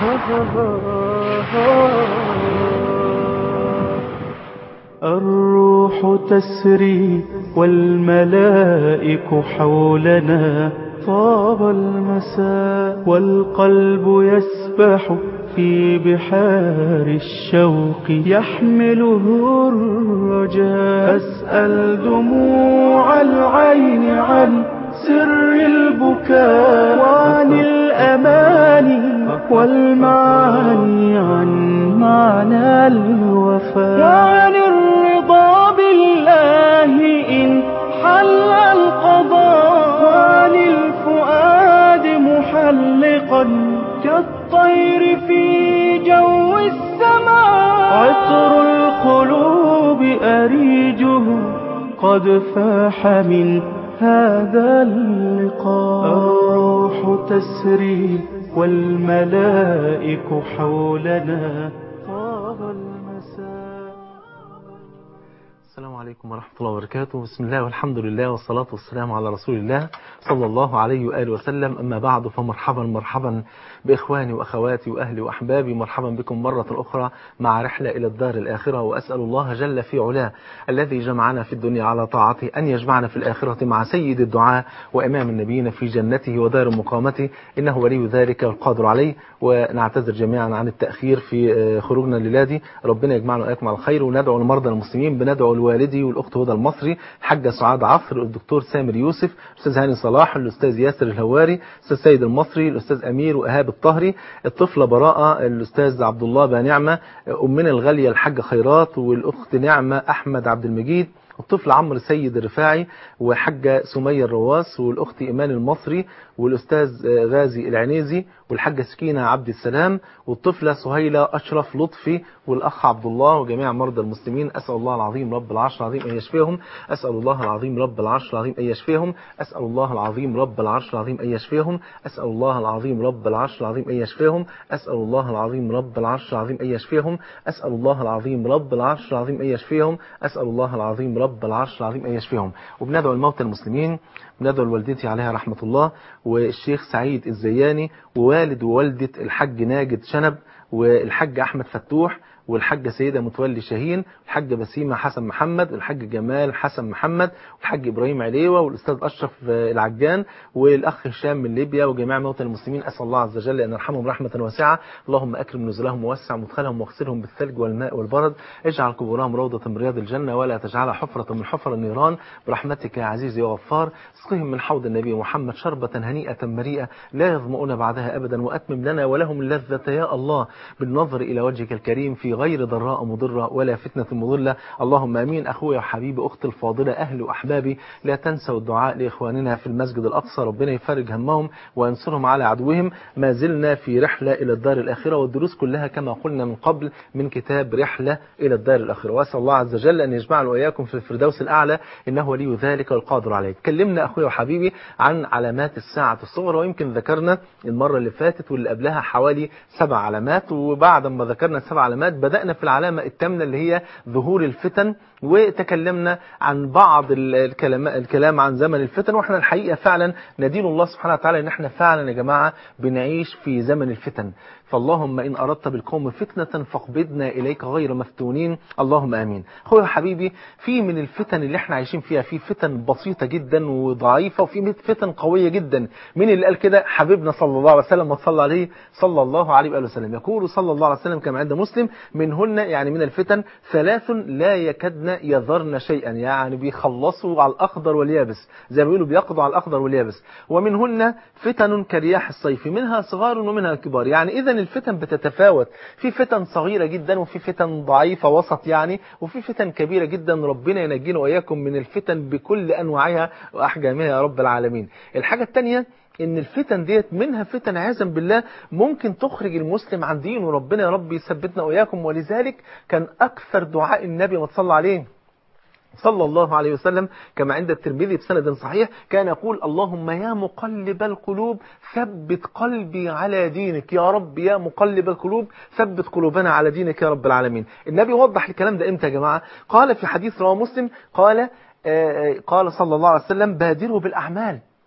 الروح تسري والملائك حولنا طاب المساء والقلب يسبح في بحار الشوق يحمله الرجاء أسأل دموع العين عن سر البكاء وعن الأماني والمعاني عن معنى الوفاء وعن الرضا بالله إن حل القضاء وعن الفؤاد محلقا كالطير في جو السماء عطر القلوب أريجه قد فاح من هذا اللقاء الروح تسري والملائك حولنا طاب المساء السلام عليكم ورحمة الله وبركاته بسم الله والحمد لله والصلاة والسلام على رسول الله صلى الله عليه وآله وسلم أما بعد فمرحبا مرحبا بإخواني وأخواتي وأهلي وأحبابي مرحبا بكم مرة أخرى مع رحلة إلى الدار الآخرة وأسأل الله جل في علاه الذي جمعنا في الدنيا على طاعته أن يجمعنا في الآخرة مع سيد الدعاء وإمام النبيين في جنته ودار مقامته إنه ولي ذلك والقادر عليه ونعتذر جميعا عن التأخير في خروجنا للادي ربنا يجمعنا وإياكم على الخير وندعو لمرضى المسلمين بندعو لوالدي والأخت هدى المصري الحاجة سعاد عصر الدكتور سامر يوسف الأستاذ هاني صلاح الأستاذ ياسر الهواري الأستاذ سيد المصري الأستاذ أمير وإيهاب الطهري الطفلة براءة الأستاذ عبد الله بنعمة أمنا الغالية الحاجة خيرات والأخت نعمة أحمد عبد المجيد الطفل عمرو سيد الرفاعي وحاجة سمية الرواس والأخت إيمان المصري والأستاذ غازي العنيزي والحاجة سكينة عبد السلام والطفلة سهيلة أشرف لطفي والأخ عبد الله وجميع مرضى المسلمين أسأل الله العظيم رب العرش العظيم أن يشفيهم أسأل الله العظيم رب العرش العظيم أن يشفيهم أسأل الله العظيم رب العرش العظيم أن يشفيهم أسأل الله العظيم رب العرش العظيم أن يشفيهم أسأل الله العظيم رب العرش العظيم أن يشفيهم أسأل الله العظيم رب العرش العظيم أن يشفيهم أسأل الله العظيم رب العرش العظيم أن يشفيهم وبندعو الموتى المسلمين بندعو لوالدتي عليها رحمة الله والشيخ سعيد الزياني ووالد ووالدة الحاج ناجد شنب والحاج أحمد فتوح والحاجة سيدة متولي شاهين والحاجة بسيمة حسن محمد والحاج جمال حسن محمد والحاج إبراهيم عليوة والأستاذ أشرف العجان والأخ هشام من ليبيا وجميع موتى المسلمين أسأل الله عز وجل أن يرحمهم رحمة واسعة اللهم أكرم نزلهم ووسع مدخلهم واغسلهم بالثلج والماء والبرد اجعل قبورهم روضة من رياض الجنة ولا تجعلها حفرة من حفر النيران برحمتك يا عزيز يا غفار اسقهم من حوض النبي محمد شربة هنيئة مريئة لا يظمؤون بعدها أبدا وأتمم لنا ولهم اللذة يا الله بالنظر إلى وجهك الكريم في غير ضراء مضرة ولا فتنة مضلة اللهم أمين أخويا وحبيبي أختي الفاضلة أهلي وأحبابي لا تنسوا الدعاء لإخواننا في المسجد الأقصى ربنا يفرج همهم وينصرهم على عدوهم ما زلنا في رحلة إلى الدار الآخرة والدروس كلها كما قلنا من قبل من كتاب رحلة إلى الدار الآخرة وأسأل الله عز وجل أن يجمعنا وإياكم في الفردوس الأعلى إنه ولي ذلك والقادر عليه تكلمنا أخويا وحبيبي عن علامات الساعة الصغرى ويمكن ذكرنا المرة اللي فاتت واللي قبلها حوالي سبع علامات وبعد ما ذكرنا السبع علامات بدأنا في العلامة الثامنة اللي هي ظهور الفتن وتكلمنا عن بعض الكلام, الكلام عن زمن الفتن واحنا الحقيقة فعلا ندين الله سبحانه وتعالى ان احنا فعلا يا جماعة بنعيش في زمن الفتن فاللهم إن أردت بالقوم فتنة فاقبضنا إليك غير مفتونين اللهم آمين أخويا حبيبي في من الفتن اللي احنا عايشين فيها في فتن بسيطة جدا وضعيفة وفي فتن قوية جدا مين اللي قال كده حبيبنا صلى الله عليه وسلم وصلى عليه صلى الله عليه وآله وسلم يقول صلى الله عليه وسلم كما عند مسلم منهن يعني من الفتن ثلاث لا يكدن يذرن شيئا يعني بيخلصوا على الأخضر واليابس زي ما بيقولوا بيقضوا على الأخضر واليابس ومنهن فتن كرياح الصيف منها صغار ومنها كبار يعني إذا الفتن بتتفاوت في فتن صغيرة جدا وفي فتن ضعيفة وسط يعني وفي فتن كبيرة جدا ربنا ينجينا وإياكم من الفتن بكل أنواعها وأحجامها يا رب العالمين الحاجة الثانية ان الفتن ديت منها فتن عياذا بالله ممكن تخرج المسلم عن دينه وربنا يا رب يثبتنا واياكم ولذلك كان اكثر دعاء النبي ما تصلى عليه صلى الله عليه وسلم كما عند الترمذي بسند صحيح كان يقول اللهم يا مقلب القلوب ثبت قلبي على دينك يا رب يا مقلب القلوب ثبت قلوبنا على دينك يا رب العالمين النبي وضح الكلام ده امتى يا جماعة قال في حديث رواه مسلم قال قال صلى الله عليه وسلم بادروا بالأعمال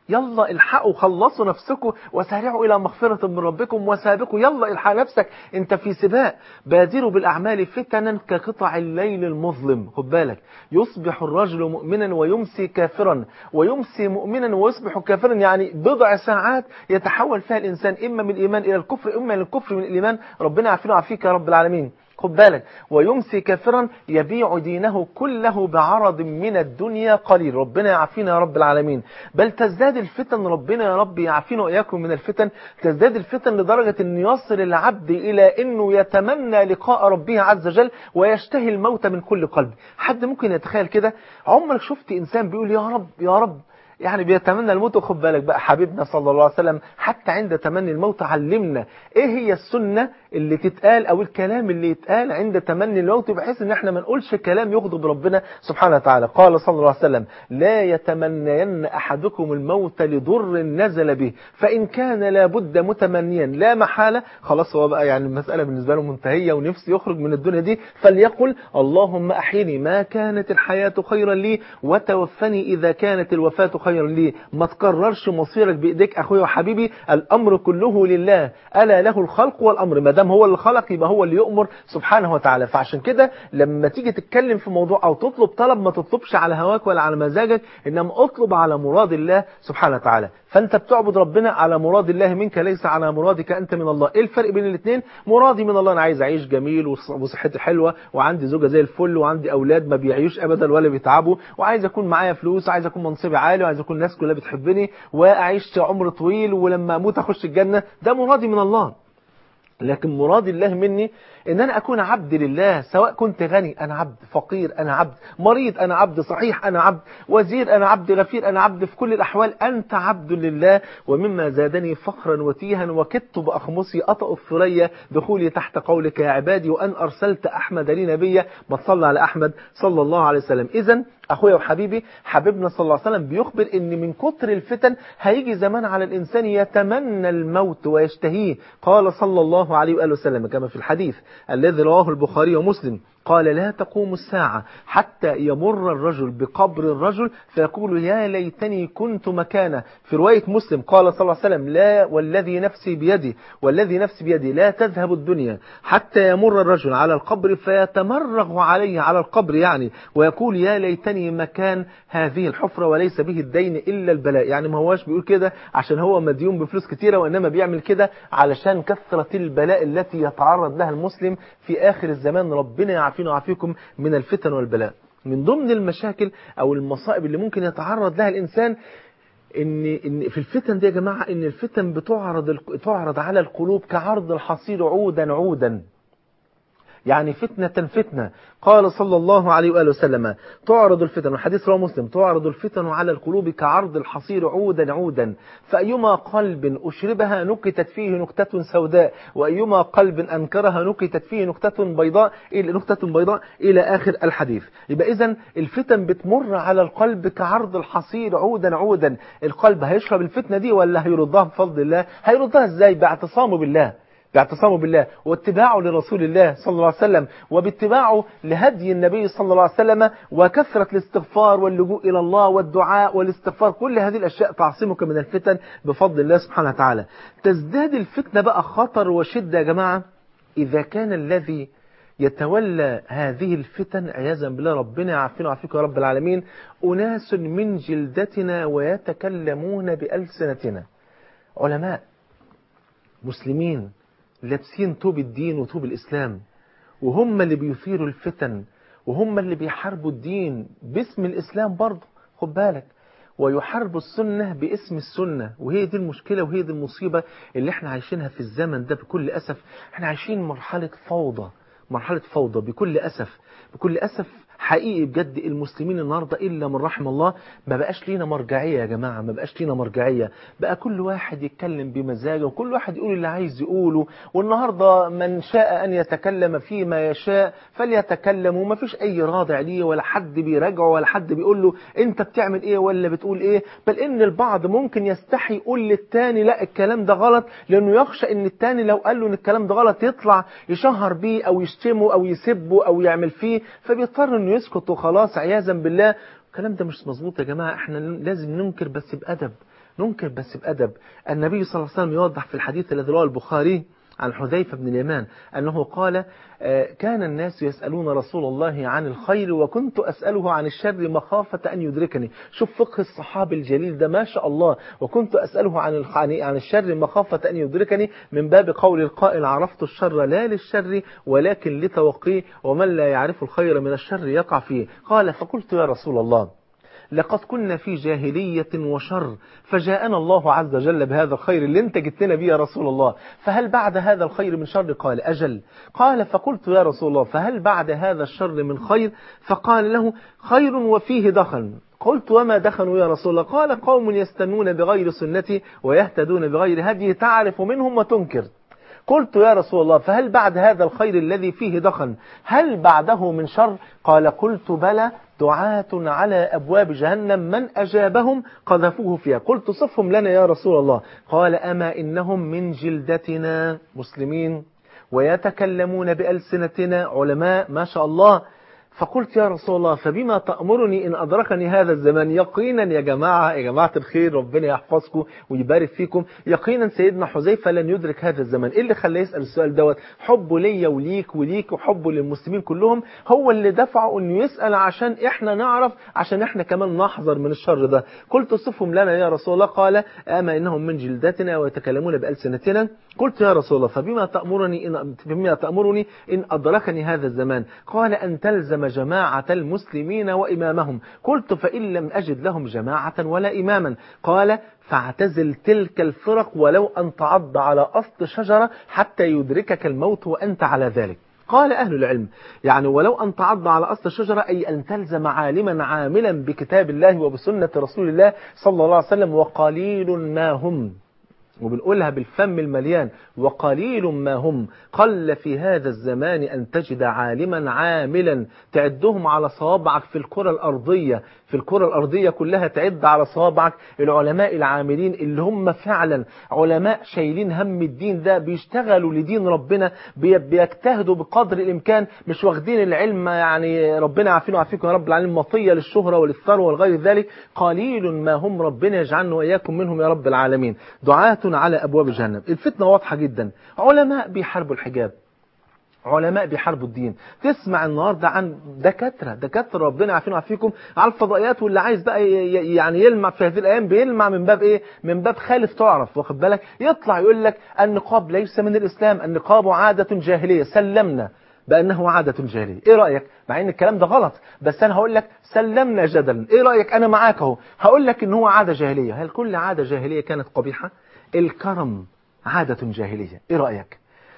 يلا الحقوا خلصوا نفسكم وسارعوا إلى مغفرة من ربكم وسابقوا يلا الحق نفسك انت في سباق بادروا بالأعمال فتنا كقطع الليل المظلم خد بالك يصبح الرجل مؤمنا ويمسي كافرا ويمسي مؤمنا ويصبح كافرا يعني بضع ساعات يتحول فيها الإنسان إما من الإيمان إلى الكفر إما من الكفر من الإيمان ربنا عافينا وعافيك يا رب العالمين خد بالك ويمسي كافرا يبيع دينه كله بعرض من الدنيا قليل ربنا يعافينا يا رب العالمين بل تزداد الفتن ربنا يا رب يعافينا وإياكم من الفتن تزداد الفتن لدرجة أن يصل العبد إلى أنه يتمنى لقاء ربه عز وجل ويشتهي الموت من كل قلب حد ممكن يتخيل كده عمرك شفت إنسان بيقول يا رب يا رب يعني بيتمنى الموت وخد بالك بقى حبيبنا صلى الله عليه وسلم حتى عند تمني الموت علمنا ايه هي السنة اللي تتقال او الكلام اللي يتقال عند تمني الموت بحيث ان احنا ما نقولش كلام يغضب ربنا سبحانه وتعالى قال صلى الله عليه وسلم لا يتمنين احدكم الموت لضر نزل به فان كان لابد متمنيا لا محالة خلاص هو بقى يعني المسألة بالنسبة له منتهية ونفسه يخرج من الدنيا دي فليقل اللهم احيني ما كانت الحياة خيرا لي وتوفني اذا كانت الوفاة خيرا لي ما تكررش مصيرك بايديك اخويا وحبيبي الامر كله لله الا له الخلق والامر ما دام هو اللي خلق يبقى هو اللي يؤمر سبحانه وتعالى فعشان كده لما تيجي تتكلم في موضوع او تطلب طلب ما تطلبش على هواك ولا على مزاجك انما اطلب على مراد الله سبحانه وتعالى فانت بتعبد ربنا على مراد الله منك ليس على مرادك انت من الله ايه الفرق بين الاثنين مرادي من الله انا عايز اعيش جميل وصحتي حلوه وعندي زوجه زي الفل وعندي اولاد ما بيعيش ابدا ولا بيتعبوا وعايز اكون معايا فلوس وعايز اكون منصبي عالي وعايز اكون الناس كلها بتحبني واعيش عمر طويل ولما اموت اخش الجنه ده مرادي من الله لكن مراد الله مني ان انا اكون عبد لله سواء كنت غني انا عبد فقير انا عبد مريض انا عبد صحيح انا عبد وزير انا عبد غفير انا عبد في كل الاحوال انت عبد لله ومما زادني فخرا وتيها وكدت باخمصي اطأ الثريا دخولي تحت قولك يا عبادي وان ارسلت احمد لي نبيا ما تصلى على احمد صلى الله عليه وسلم اذا اخويا وحبيبي حبيبنا صلى الله عليه وسلم بيخبر ان من كتر الفتن هيجي زمان على الانسان يتمنى الموت ويشتهيه قال صلى الله عليه واله وسلم كما في الحديث الذي رواه البخاري ومسلم قال لا تقوم الساعة حتى يمر الرجل بقبر الرجل فيقول يا ليتني كنت مكانه في رواية مسلم قال صلى الله عليه وسلم لا والذي نفسي بيدي والذي نفسي بيدي لا تذهب الدنيا حتى يمر الرجل على القبر فيتمرغ عليه على القبر يعني ويقول يا ليتني مكان هذه الحفرة وليس به الدين إلا البلاء يعني ما هواش بيقول كده عشان هو مديون بفلوس كتيرة وإنما بيعمل كده علشان كثرة البلاء التي يتعرض لها المسلم في آخر الزمان ربنا يعافينا ويعافيكم من الفتن والبلاء من ضمن المشاكل أو المصائب اللي ممكن يتعرض لها الإنسان ان ان في الفتن دي يا جماعه ان الفتن بتعرض تعرض على القلوب كعرض الحصير عودا عودا يعني فتنة فتنة قال صلى الله عليه وآله وسلم تعرض الفتن والحديث رواه مسلم تعرض الفتن على القلوب كعرض الحصير عودا عودا فأيما قلب أشربها نكتت فيه نكتة سوداء وأيما قلب أنكرها نكتت فيه نكتة بيضاء إلى نكتة بيضاء إلى آخر الحديث يبقى إذا الفتن بتمر على القلب كعرض الحصير عودا عودا القلب هيشرب الفتنة دي ولا هيردها بفضل الله هيردها إزاي باعتصامه بالله باعتصامه بالله واتباعه لرسول الله صلى الله عليه وسلم وباتباعه لهدي النبي صلى الله عليه وسلم وكثرة الاستغفار واللجوء إلى الله والدعاء والاستغفار كل هذه الأشياء تعصمك من الفتن بفضل الله سبحانه وتعالى تزداد الفتنة بقى خطر وشدة يا جماعة إذا كان الذي يتولى هذه الفتن عياذا بالله ربنا يعافينا ويعافيكم يا رب العالمين أناس من جلدتنا ويتكلمون بألسنتنا علماء مسلمين لابسين طوب الدين وطوب الإسلام وهم اللي بيثيروا الفتن وهم اللي بيحاربوا الدين باسم الإسلام برضه خد بالك ويحاربوا السنة باسم السنة وهي دي المشكلة وهي دي المصيبة اللي احنا عايشينها في الزمن ده بكل أسف احنا عايشين مرحلة فوضى مرحلة فوضى بكل أسف بكل أسف حقيقي بجد المسلمين النهاردة إلا من رحم الله ما بقاش لينا مرجعية يا جماعة ما بقاش لينا مرجعية بقى كل واحد يتكلم بمزاجه وكل واحد يقول اللي عايز يقوله والنهاردة من شاء أن يتكلم فيما يشاء فليتكلم وما فيش أي راضع ليه ولا حد بيراجعه ولا حد بيقول له أنت بتعمل إيه ولا بتقول إيه بل إن البعض ممكن يستحي يقول للتاني لا الكلام ده غلط لأنه يخشى إن التاني لو قال له إن الكلام ده غلط يطلع يشهر بيه أو يشتمه أو يسبه أو يعمل فيه فبيضطر إنه يسكت وخلاص عياذا بالله الكلام ده مش مظبوط يا جماعة احنا لازم ننكر بس بأدب ننكر بس بأدب النبي صلى الله عليه وسلم يوضح في الحديث الذي رواه البخاري عن حذيفة بن اليمان أنه قال كان الناس يسألون رسول الله عن الخير وكنت أسأله عن الشر مخافة أن يدركني شوف فقه الصحابي الجليل ده ما شاء الله وكنت أسأله عن عن الشر مخافة أن يدركني من باب قول القائل عرفت الشر لا للشر ولكن لتوقيه ومن لا يعرف الخير من الشر يقع فيه قال فقلت يا رسول الله لقد كنا في جاهلية وشر فجاءنا الله عز وجل بهذا الخير اللي انت جبتنا به يا رسول الله فهل بعد هذا الخير من شر قال أجل قال فقلت يا رسول الله فهل بعد هذا الشر من خير فقال له خير وفيه دخن قلت وما دخنوا يا رسول الله قال قوم يستنون بغير سنتي ويهتدون بغير هدي تعرف منهم وتنكر قلت يا رسول الله فهل بعد هذا الخير الذي فيه دخن هل بعده من شر قال قلت بلى دعاة على أبواب جهنم من أجابهم قذفوه فيها قلت صفهم لنا يا رسول الله قال أما إنهم من جلدتنا مسلمين ويتكلمون بألسنتنا علماء ما شاء الله فقلت يا رسول الله فبما تأمرني إن أدركني هذا الزمان يقينا يا جماعة يا جماعة الخير ربنا يحفظكم ويبارك فيكم يقينا سيدنا حذيفة لن يدرك هذا الزمان إيه اللي خلاه يسأل السؤال دوت حبه ليا وليك وليك وحبه للمسلمين كلهم هو اللي دفعه إنه يسأل عشان إحنا نعرف عشان إحنا كمان نحذر من الشر ده قلت صفهم لنا يا رسول الله قال أما إنهم من جلدتنا ويتكلمون بألسنتنا قلت يا رسول الله فبما تأمرني إن بما تأمرني إن أدركني هذا الزمان قال أن تلزم جماعة المسلمين وإمامهم قلت فإن لم أجد لهم جماعة ولا إماما قال فاعتزل تلك الفرق ولو أن تعض على أصل شجرة حتى يدركك الموت وأنت على ذلك قال أهل العلم يعني ولو أن تعض على أصل الشجرة أي أن تلزم عالما عاملا بكتاب الله وبسنة رسول الله صلى الله عليه وسلم وقليل ما هم وبنقولها بالفم المليان وقليل ما هم قل في هذا الزمان أن تجد عالما عاملا تعدهم على صوابعك في الكرة الأرضية في الكرة الأرضية كلها تعد على صوابعك العلماء العاملين اللي هم فعلا علماء شايلين هم الدين ده بيشتغلوا لدين ربنا بيجتهدوا بقدر الإمكان مش واخدين العلم يعني ربنا عافينا وعافيكم يا رب العالمين مطية للشهرة وللثروة ولغير ذلك قليل ما هم ربنا يجعلنا وإياكم منهم يا رب العالمين دعاة على أبواب جهنم الفتنة واضحة جدا علماء بيحاربوا الحجاب علماء بيحاربوا الدين تسمع النهارده عن دكاتره دكاتره ربنا يعافينا ويعافيكم على الفضائيات واللي عايز بقى يعني يلمع في هذه الايام بيلمع من باب ايه من باب خالف تعرف واخد بالك يطلع يقول لك النقاب ليس من الاسلام النقاب عاده جاهليه سلمنا بانه عاده جاهليه ايه رايك مع ان الكلام ده غلط بس انا هقول لك سلمنا جدلا ايه رايك انا معاك اهو هقول لك ان هو عاده جاهليه هل كل عاده جاهليه كانت قبيحه الكرم عاده جاهليه ايه رايك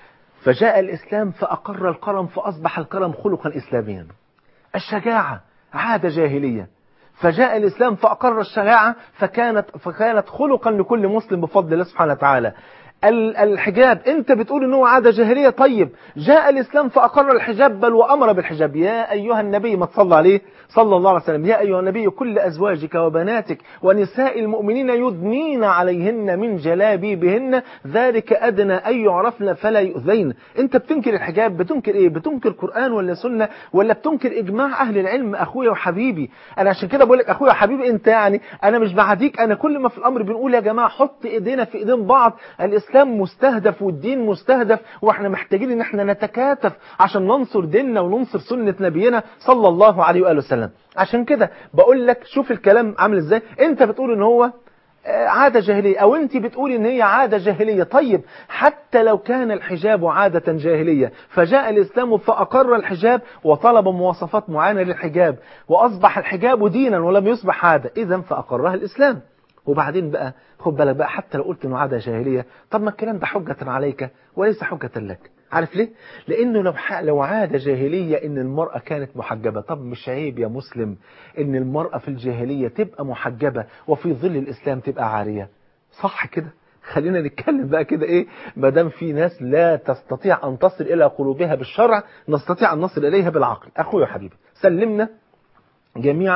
فجاء الإسلام فأقر الكرم فأصبح الكرم خلقا إسلاميا الشجاعة عادة جاهلية فجاء الإسلام فأقر الشجاعة فكانت, فكانت خلقا لكل مسلم بفضل الله سبحانه وتعالى الحجاب انت بتقول ان هو عاده جاهليه طيب جاء الاسلام فاقر الحجاب بل وامر بالحجاب يا ايها النبي ما تصلى عليه صلى الله عليه وسلم يا ايها النبي كل ازواجك وبناتك ونساء المؤمنين يدنين عليهن من جلابيبهن ذلك ادنى ان يعرفن فلا يؤذين انت بتنكر الحجاب بتنكر ايه بتنكر قران ولا سنه ولا بتنكر اجماع اهل العلم اخويا وحبيبي انا عشان كده بقول لك اخويا وحبيبي انت يعني انا مش بعديك انا كل ما في الامر بنقول يا جماعه حط ايدينا في ايدين بعض الاسلام مستهدف والدين مستهدف واحنا محتاجين ان احنا نتكاتف عشان ننصر ديننا وننصر سنة نبينا صلى الله عليه وآله وسلم عشان كده بقول لك شوف الكلام عامل ازاي انت بتقول ان هو عادة جاهلية او انت بتقول ان هي عادة جاهلية طيب حتى لو كان الحجاب عادة جاهلية فجاء الاسلام فاقر الحجاب وطلب مواصفات معينة للحجاب واصبح الحجاب دينا ولم يصبح عادة اذا فاقرها الاسلام وبعدين بقى خد بالك بقى حتى لو قلت انه عاده جاهليه طب ما الكلام ده حجه عليك وليس حجه لك عارف ليه لانه لو لو عاده جاهليه ان المراه كانت محجبه طب مش عيب يا مسلم ان المراه في الجاهليه تبقى محجبه وفي ظل الاسلام تبقى عاريه صح كده خلينا نتكلم بقى كده ايه ما دام في ناس لا تستطيع ان تصل الى قلوبها بالشرع نستطيع ان نصل اليها بالعقل اخويا وحبيبي سلمنا جميعا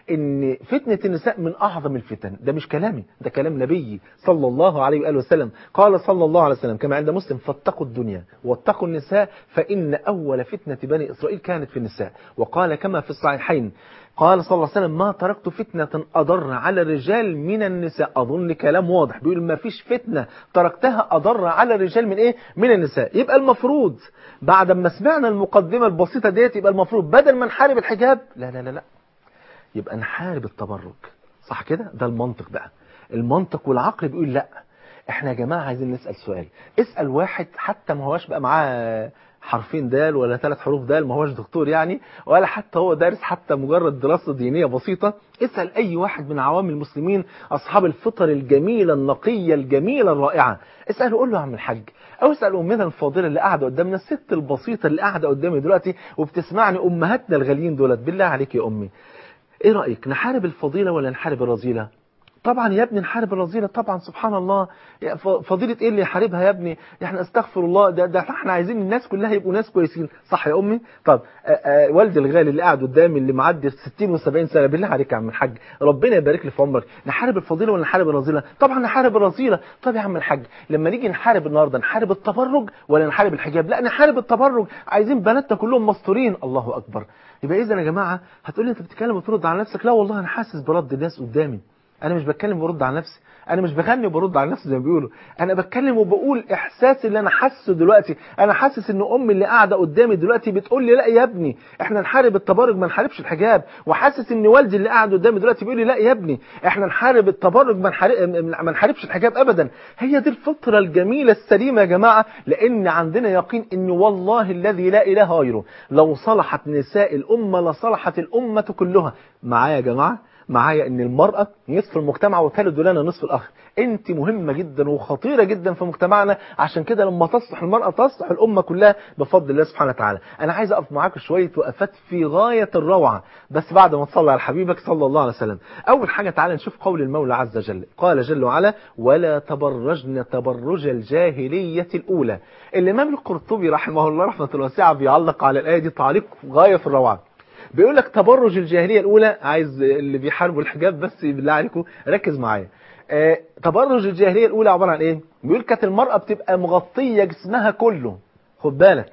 ان فتنة النساء من اعظم الفتن ده مش كلامي ده كلام نبي صلى الله عليه وآله وسلم قال صلى الله عليه وسلم كما عند مسلم فاتقوا الدنيا واتقوا النساء فإن أول فتنة بني إسرائيل كانت في النساء وقال كما في الصحيحين قال صلى الله عليه وسلم ما تركت فتنة أضر على الرجال من النساء أظن كلام واضح بيقول ما فيش فتنة تركتها أضر على الرجال من إيه من النساء يبقى المفروض بعد ما سمعنا المقدمة البسيطة ديت يبقى المفروض بدل ما نحارب الحجاب لا لا لا لا يبقى نحارب التبرج صح كده ده المنطق بقى المنطق والعقل بيقول لا احنا يا جماعة عايزين نسأل سؤال اسأل واحد حتى ما هواش بقى معاه حرفين دال ولا ثلاث حروف دال ما هوش دكتور يعني ولا حتى هو دارس حتى مجرد دراسة دينية بسيطة اسأل أي واحد من عوام المسلمين أصحاب الفطر الجميلة النقية الجميلة الرائعة اسأله قول له يا عم الحاج أو اسأل أمنا الفاضلة اللي قاعدة قدامنا الست البسيطة اللي قاعدة قدامي دلوقتي وبتسمعني أمهاتنا الغاليين دولت بالله عليك يا أمي ايه رأيك نحارب الفضيلة ولا نحارب الرذيلة طبعا يا ابني نحارب الرذيلة طبعا سبحان الله فضيلة ايه اللي يحاربها يا ابني احنا استغفر الله ده, ده احنا عايزين الناس كلها يبقوا ناس كويسين صح يا امي طب آآ آآ والدي الغالي اللي قاعد قدامي اللي معدي 60 و70 سنة بالله عليك يا عم الحاج ربنا يبارك لي في عمرك نحارب الفضيلة ولا نحارب الرذيلة طبعا نحارب الرذيلة طب يا عم الحاج لما نيجي نحارب النهارده نحارب التبرج ولا نحارب الحجاب لا نحارب التبرج عايزين بناتنا كلهم مستورين الله اكبر يبقى اذا يا جماعه هتقول لي انت بتتكلم وترد على نفسك لا والله انا حاسس برد الناس قدامي انا مش بتكلم وبرد على نفسي انا مش بغني وبرد على نفسي زي ما بيقولوا انا بتكلم وبقول احساسي اللي انا حاسه دلوقتي انا حاسس ان امي اللي قاعده قدامي دلوقتي بتقول لي لا يا ابني احنا نحارب التبرج ما نحاربش الحجاب وحاسس ان والدي اللي قاعد قدامي دلوقتي بيقول لي لا يا ابني احنا نحارب التبرج ما نحارب ما نحاربش الحجاب ابدا هي دي الفطره الجميله السليمه يا جماعه لان عندنا يقين ان والله الذي لا اله غيره لو صلحت نساء الامه لصلحت الامه كلها معايا يا جماعه معايا ان المرأة نصف المجتمع وثالث لنا نصف الاخر انت مهمة جدا وخطيرة جدا في مجتمعنا عشان كده لما تصلح المرأة تصلح الامة كلها بفضل الله سبحانه وتعالى انا عايز اقف معاك شوية وقفات في غاية الروعة بس بعد ما تصلي على حبيبك صلى الله عليه وسلم اول حاجة تعالى نشوف قول المولى عز وجل قال جل وعلا ولا تبرجن تبرج الجاهلية الاولى الامام القرطبي رحمه الله رحمة واسعة بيعلق على الايه دي تعليق غاية في الروعة بيقول لك تبرج الجاهلية الأولى عايز اللي بيحاربوا الحجاب بس بالله عليكم ركز معايا آه تبرج الجاهلية الأولى عبارة عن إيه؟ بيقول كانت المرأة بتبقى مغطية جسمها كله خد بالك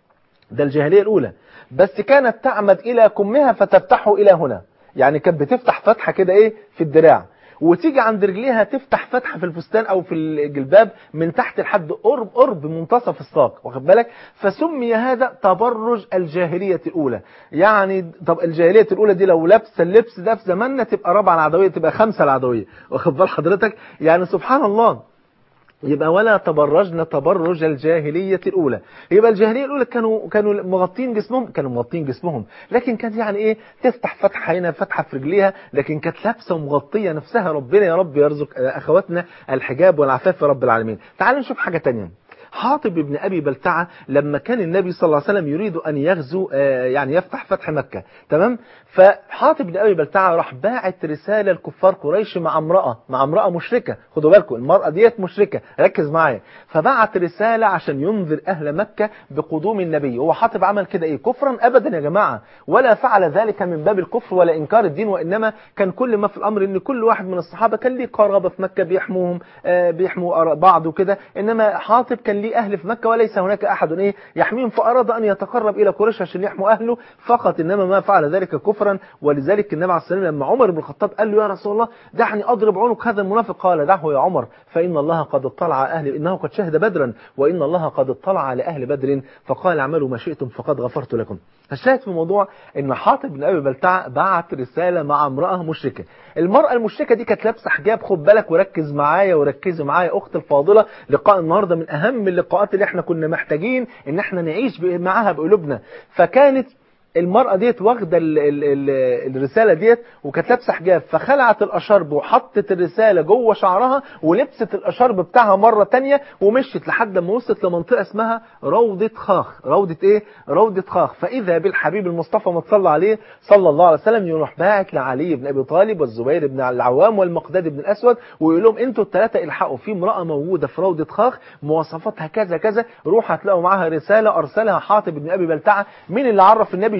ده الجاهلية الأولى بس كانت تعمد إلى كمها فتفتحه إلى هنا يعني كانت بتفتح فتحة كده إيه في الدراع وتيجي عند رجليها تفتح فتحة في الفستان او في الجلباب من تحت لحد قرب قرب منتصف الساق واخد بالك فسمي هذا تبرج الجاهلية الاولى يعني طب الجاهلية الاولى دي لو لابسه اللبس ده في زماننا تبقى رابعه العدوية تبقى خمسة العدوية واخد بال حضرتك يعني سبحان الله يبقى ولا تبرجن تبرج الجاهلية الأولى يبقى الجاهلية الأولى كانوا كانوا مغطين جسمهم كانوا مغطين جسمهم لكن كانت يعني إيه تفتح فتحة هنا فتحة في رجليها لكن كانت لابسة ومغطية نفسها ربنا يا رب يرزق أخواتنا الحجاب والعفاف يا رب العالمين تعالوا نشوف حاجة تانية حاطب بن أبي بلتعة لما كان النبي صلى الله عليه وسلم يريد أن يغزو يعني يفتح فتح مكة تمام فحاطب بن أبي بلتعة راح باعت رسالة لكفار قريش مع امرأة مع امرأة مشركة خدوا بالكم المرأة ديت مشركة ركز معايا فبعت رسالة عشان ينذر أهل مكة بقدوم النبي هو حاطب عمل كده إيه كفرا أبدا يا جماعة ولا فعل ذلك من باب الكفر ولا إنكار الدين وإنما كان كل ما في الأمر إن كل واحد من الصحابة كان ليه قرابة في مكة بيحموهم آه بيحموا بعض وكده إنما حاطب كان ليه أهل في مكة وليس هناك أحد إيه يحميهم فأراد أن يتقرب إلى قريش عشان يحموا أهله فقط إنما ما فعل ذلك كفرا ولذلك النبي عليه الصلاة والسلام لما عمر بن الخطاب قال له يا رسول الله دعني أضرب عنق هذا المنافق قال دعه يا عمر فإن الله قد اطلع أهل إنه قد شهد بدرا وإن الله قد اطلع على أهل بدر فقال اعملوا ما شئتم فقد غفرت لكم الشاهد في الموضوع ان حاطب بن ابي بلتعه بعت رساله مع امراه مشركه المراه المشركه دي كانت لابسه حجاب خد بالك وركز معايا وركزي معايا اختي الفاضله لقاء النهارده من اهم اللقاءات اللي احنا كنا محتاجين ان احنا نعيش معاها بقلوبنا فكانت المرأة ديت واخدة ال ال ال الرسالة ديت وكانت لابسة حجاب فخلعت الأشرب وحطت الرسالة جوه شعرها ولبست الأشرب بتاعها مرة تانية ومشيت لحد ما وصلت لمنطقة اسمها روضة خاخ روضة ايه؟ روضة خاخ فإذا بالحبيب المصطفى ما تصلى عليه صلى الله عليه وسلم يروح باعت لعلي بن أبي طالب والزبير بن العوام والمقداد بن الأسود ويقول لهم انتوا الثلاثة الحقوا في امرأة موجودة في روضة خاخ مواصفاتها كذا كذا روح هتلاقوا معاها رسالة أرسلها حاطب بن أبي بلتعة مين اللي عرف النبي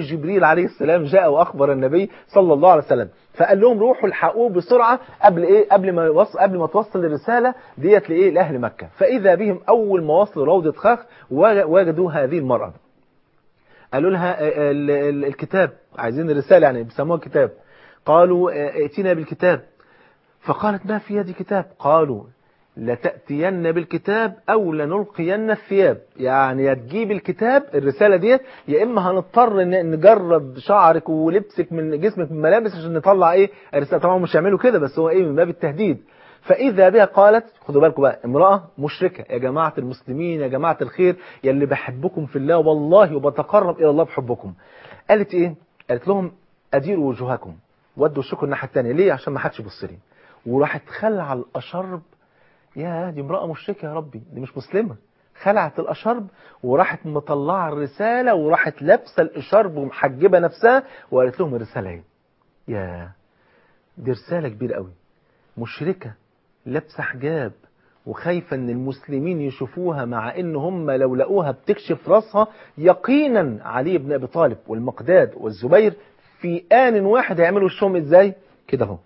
جبريل عليه السلام جاء واخبر النبي صلى الله عليه وسلم فقال لهم روحوا الحقوه بسرعه قبل ايه قبل ما يوصل قبل ما توصل الرساله ديت لايه لاهل مكه فاذا بهم اول ما وصلوا روضه خاخ وجدوا هذه المراه قالوا لها ال- ال- الكتاب عايزين الرساله يعني بيسموها كتاب قالوا ائتنا بالكتاب فقالت ما في يدي كتاب قالوا لتأتين بالكتاب أو لنلقين الثياب يعني يا تجيب الكتاب الرسالة ديت يا إما هنضطر ن- نجرد شعرك ولبسك من جسمك من ملابس عشان نطلع إيه الرسالة طبعا مش هيعملوا كده بس هو إيه من باب التهديد فإذا بها قالت خدوا بالكم بقى امرأة مشركة يا جماعة المسلمين يا جماعة الخير يا اللي بحبكم في الله والله وبتقرب إلى الله بحبكم قالت إيه قالت لهم أديروا وجوهكم ودوا الشكر الناحية التانية ليه عشان ما حدش يبص لي وراحت خلع الأشرب يا دي امرأة مشركة يا ربي دي مش مسلمة خلعت الأشرب وراحت مطلعة الرسالة وراحت لابسة الأشرب ومحجبة نفسها وقالت لهم الرسالة ايه يا دي رسالة كبيرة قوي مشركة لابسة حجاب وخايفة ان المسلمين يشوفوها مع ان هم لو لقوها بتكشف راسها يقينا علي بن ابي طالب والمقداد والزبير في آن واحد هيعملوا وشهم ازاي كده اهو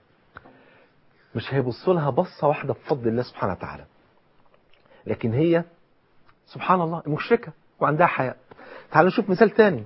مش هيبصوا لها بصة واحدة بفضل الله سبحانه وتعالى لكن هي سبحان الله مشركة وعندها حياء تعالوا نشوف مثال تاني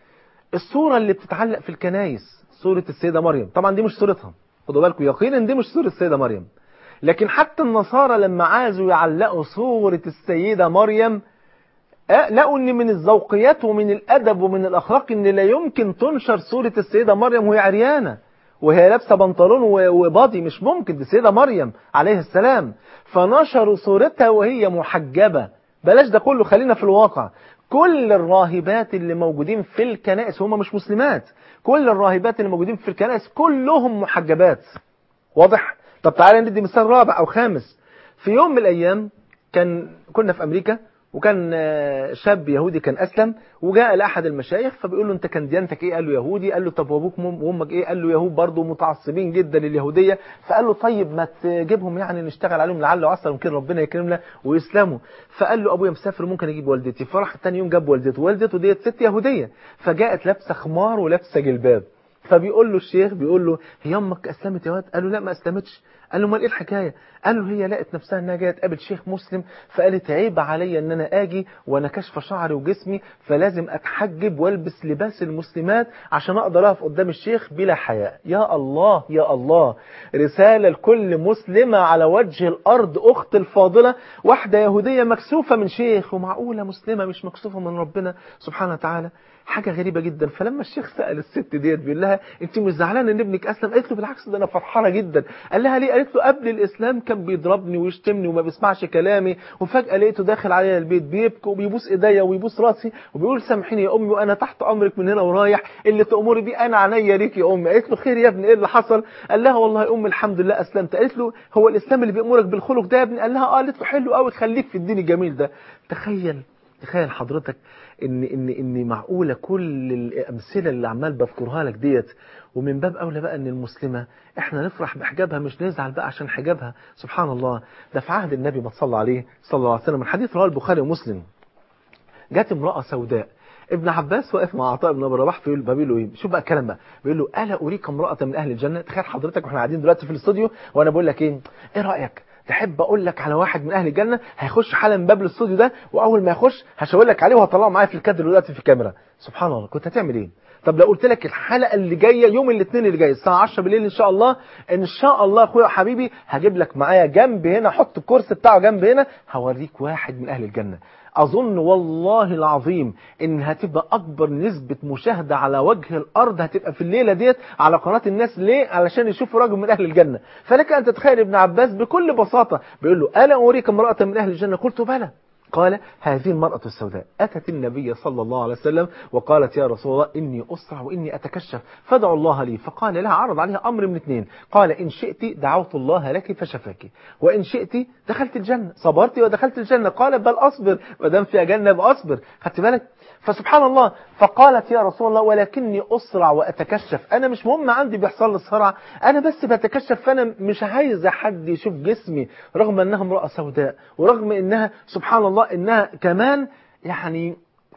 الصورة اللي بتتعلق في الكنايس صورة السيدة مريم طبعا دي مش صورتها خدوا بالكم يقينا دي مش صورة السيدة مريم لكن حتى النصارى لما عايزوا يعلقوا صورة السيدة مريم آه، لقوا ان من الذوقيات ومن الادب ومن الاخلاق ان لا يمكن تنشر صورة السيدة مريم وهي عريانة وهي لابسه بنطلون و- وباضي مش ممكن دي السيده مريم عليه السلام فنشروا صورتها وهي محجبه بلاش ده كله خلينا في الواقع كل الراهبات اللي موجودين في الكنائس هم مش مسلمات كل الراهبات اللي موجودين في الكنائس كلهم محجبات واضح طب تعالى ندي مثال رابع او خامس في يوم من الايام كان كنا في امريكا وكان آه، شاب يهودي كان اسلم وجاء لاحد المشايخ فبيقول له انت كان ديانتك ايه قال له يهودي قال له طب وابوك وأم- وامك ايه قال له يهود برضه متعصبين جدا لليهوديه فقال له طيب ما تجيبهم يعني نشتغل عليهم لعل وعسى يمكن ربنا يكرمنا ويسلموا فقال له ابويا مسافر ممكن اجيب والدتي فراح تاني يوم جاب والدته والدته ديت ست يهوديه فجاءت لابسه خمار ولابسه جلباب فبيقول له الشيخ بيقول له هي امك اسلمت يا واد قال له لا ما اسلمتش قال له امال ايه الحكايه قال له هي لقت نفسها انها جايه تقابل شيخ مسلم فقالت عيب عليا ان انا اجي وانا كاشفه شعري وجسمي فلازم اتحجب والبس لباس المسلمات عشان اقدر اقف قدام الشيخ بلا حياء يا الله يا الله رساله لكل مسلمه على وجه الارض اخت الفاضله واحده يهوديه مكسوفه من شيخ ومعقوله مسلمه مش مكسوفه من ربنا سبحانه وتعالى حاجة غريبة جدا فلما الشيخ سأل الست ديت بيقول لها انت مش زعلانة ان ابنك اسلم قالت له بالعكس ده انا فرحانة جدا قال لها ليه قالت له قبل الاسلام كان بيضربني ويشتمني وما بيسمعش كلامي وفجأة لقيته داخل عليا البيت بيبكي وبيبوس ايديا وبيبوس راسي وبيقول سامحيني يا امي وانا تحت امرك من هنا ورايح اللي تأمري بيه انا عينيا ليك يا امي قالت له خير يا ابني ايه اللي حصل قال لها والله يا امي الحمد لله اسلمت قالت له هو الاسلام اللي بيأمرك بالخلق ده يا ابني قال لها اه قالت له حلو قوي خليك في الدين الجميل ده تخيل تخيل حضرتك ان ان ان معقوله كل الامثله اللي عمال بذكرها لك ديت ومن باب اولى بقى ان المسلمه احنا نفرح بحجابها مش نزعل بقى عشان حجابها سبحان الله ده في عهد النبي ما صلى عليه صلى الله عليه وسلم الحديث رواه البخاري ومسلم جت امراه سوداء ابن عباس واقف مع عطاء بن ابي رباح فيقول بيقول له ايه شوف بقى الكلام بقى بيقول له الا اريك امراه من اهل الجنه تخيل حضرتك واحنا قاعدين دلوقتي في الاستوديو وانا بقول لك ايه ايه رايك تحب اقول لك على واحد من اهل الجنه هيخش حالا من باب الاستوديو ده واول ما يخش هشاور لك عليه وهطلعه معايا في الكادر دلوقتي في الكاميرا سبحان الله كنت هتعمل ايه طب لو قلت لك الحلقه اللي جايه يوم الاثنين اللي جاي الساعه 10 بالليل ان شاء الله ان شاء الله اخويا وحبيبي هجيب لك معايا جنب هنا احط الكرسي بتاعه جنب هنا هوريك واحد من اهل الجنه اظن والله العظيم ان هتبقى اكبر نسبة مشاهدة على وجه الارض هتبقى في الليلة ديت على قناة الناس ليه علشان يشوفوا راجل من اهل الجنة فلك ان تتخيل ابن عباس بكل بساطة بيقول له الا اريك امرأة من اهل الجنة قلت بلى قال هذه المرأة السوداء أتت النبي صلى الله عليه وسلم وقالت يا رسول الله إني أسرع وإني أتكشف فادعوا الله لي فقال لها عرض عليها أمر من اثنين قال إن شئت دعوت الله لك فشفاك وإن شئت دخلت الجنة صبرت ودخلت الجنة قال بل أصبر ما دام فيها جنة بأصبر خدت بالك فسبحان الله فقالت يا رسول الله ولكني أسرع وأتكشف أنا مش مهم عندي بيحصل لي الصرع أنا بس بتكشف فأنا مش عايز حد يشوف جسمي رغم أنها امرأة سوداء ورغم أنها سبحان الله أنها كمان يعني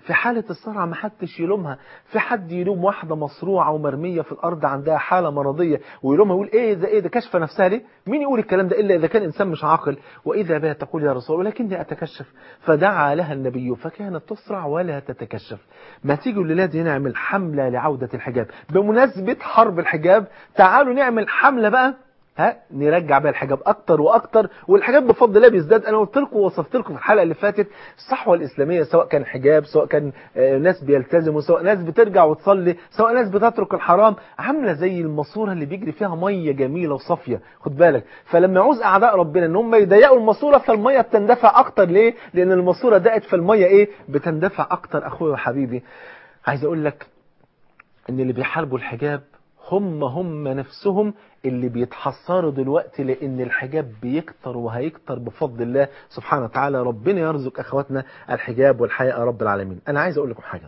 في حالة الصرع ما حدش يلومها في حد يلوم واحدة مصروعة ومرمية في الأرض عندها حالة مرضية ويلومها يقول إيه ده إيه ده كشف نفسها ليه مين يقول الكلام ده إلا إذا كان إنسان مش عاقل وإذا بها تقول يا رسول ولكني أتكشف فدعا لها النبي فكانت تصرع ولا تتكشف ما تيجوا الليلة دي نعمل حملة لعودة الحجاب بمناسبة حرب الحجاب تعالوا نعمل حملة بقى ها نرجع بقى الحجاب اكتر واكتر والحجاب بفضل الله بيزداد انا قلت لكم ووصفت لكم في الحلقه اللي فاتت الصحوه الاسلاميه سواء كان حجاب سواء كان آه، ناس بيلتزموا سواء ناس بترجع وتصلي سواء ناس بتترك الحرام عامله زي الماسوره اللي بيجري فيها ميه جميله وصافيه خد بالك فلما يعوز اعداء ربنا ان هم يضيقوا الماسوره فالميه بتندفع اكتر ليه لان الماسوره ضاقت فالميه ايه بتندفع اكتر اخويا وحبيبي عايز اقول لك ان اللي بيحاربوا الحجاب هم هم نفسهم اللي بيتحسروا دلوقتي لان الحجاب بيكتر وهيكتر بفضل الله سبحانه وتعالى ربنا يرزق اخواتنا الحجاب والحياء يا رب العالمين انا عايز اقول لكم حاجه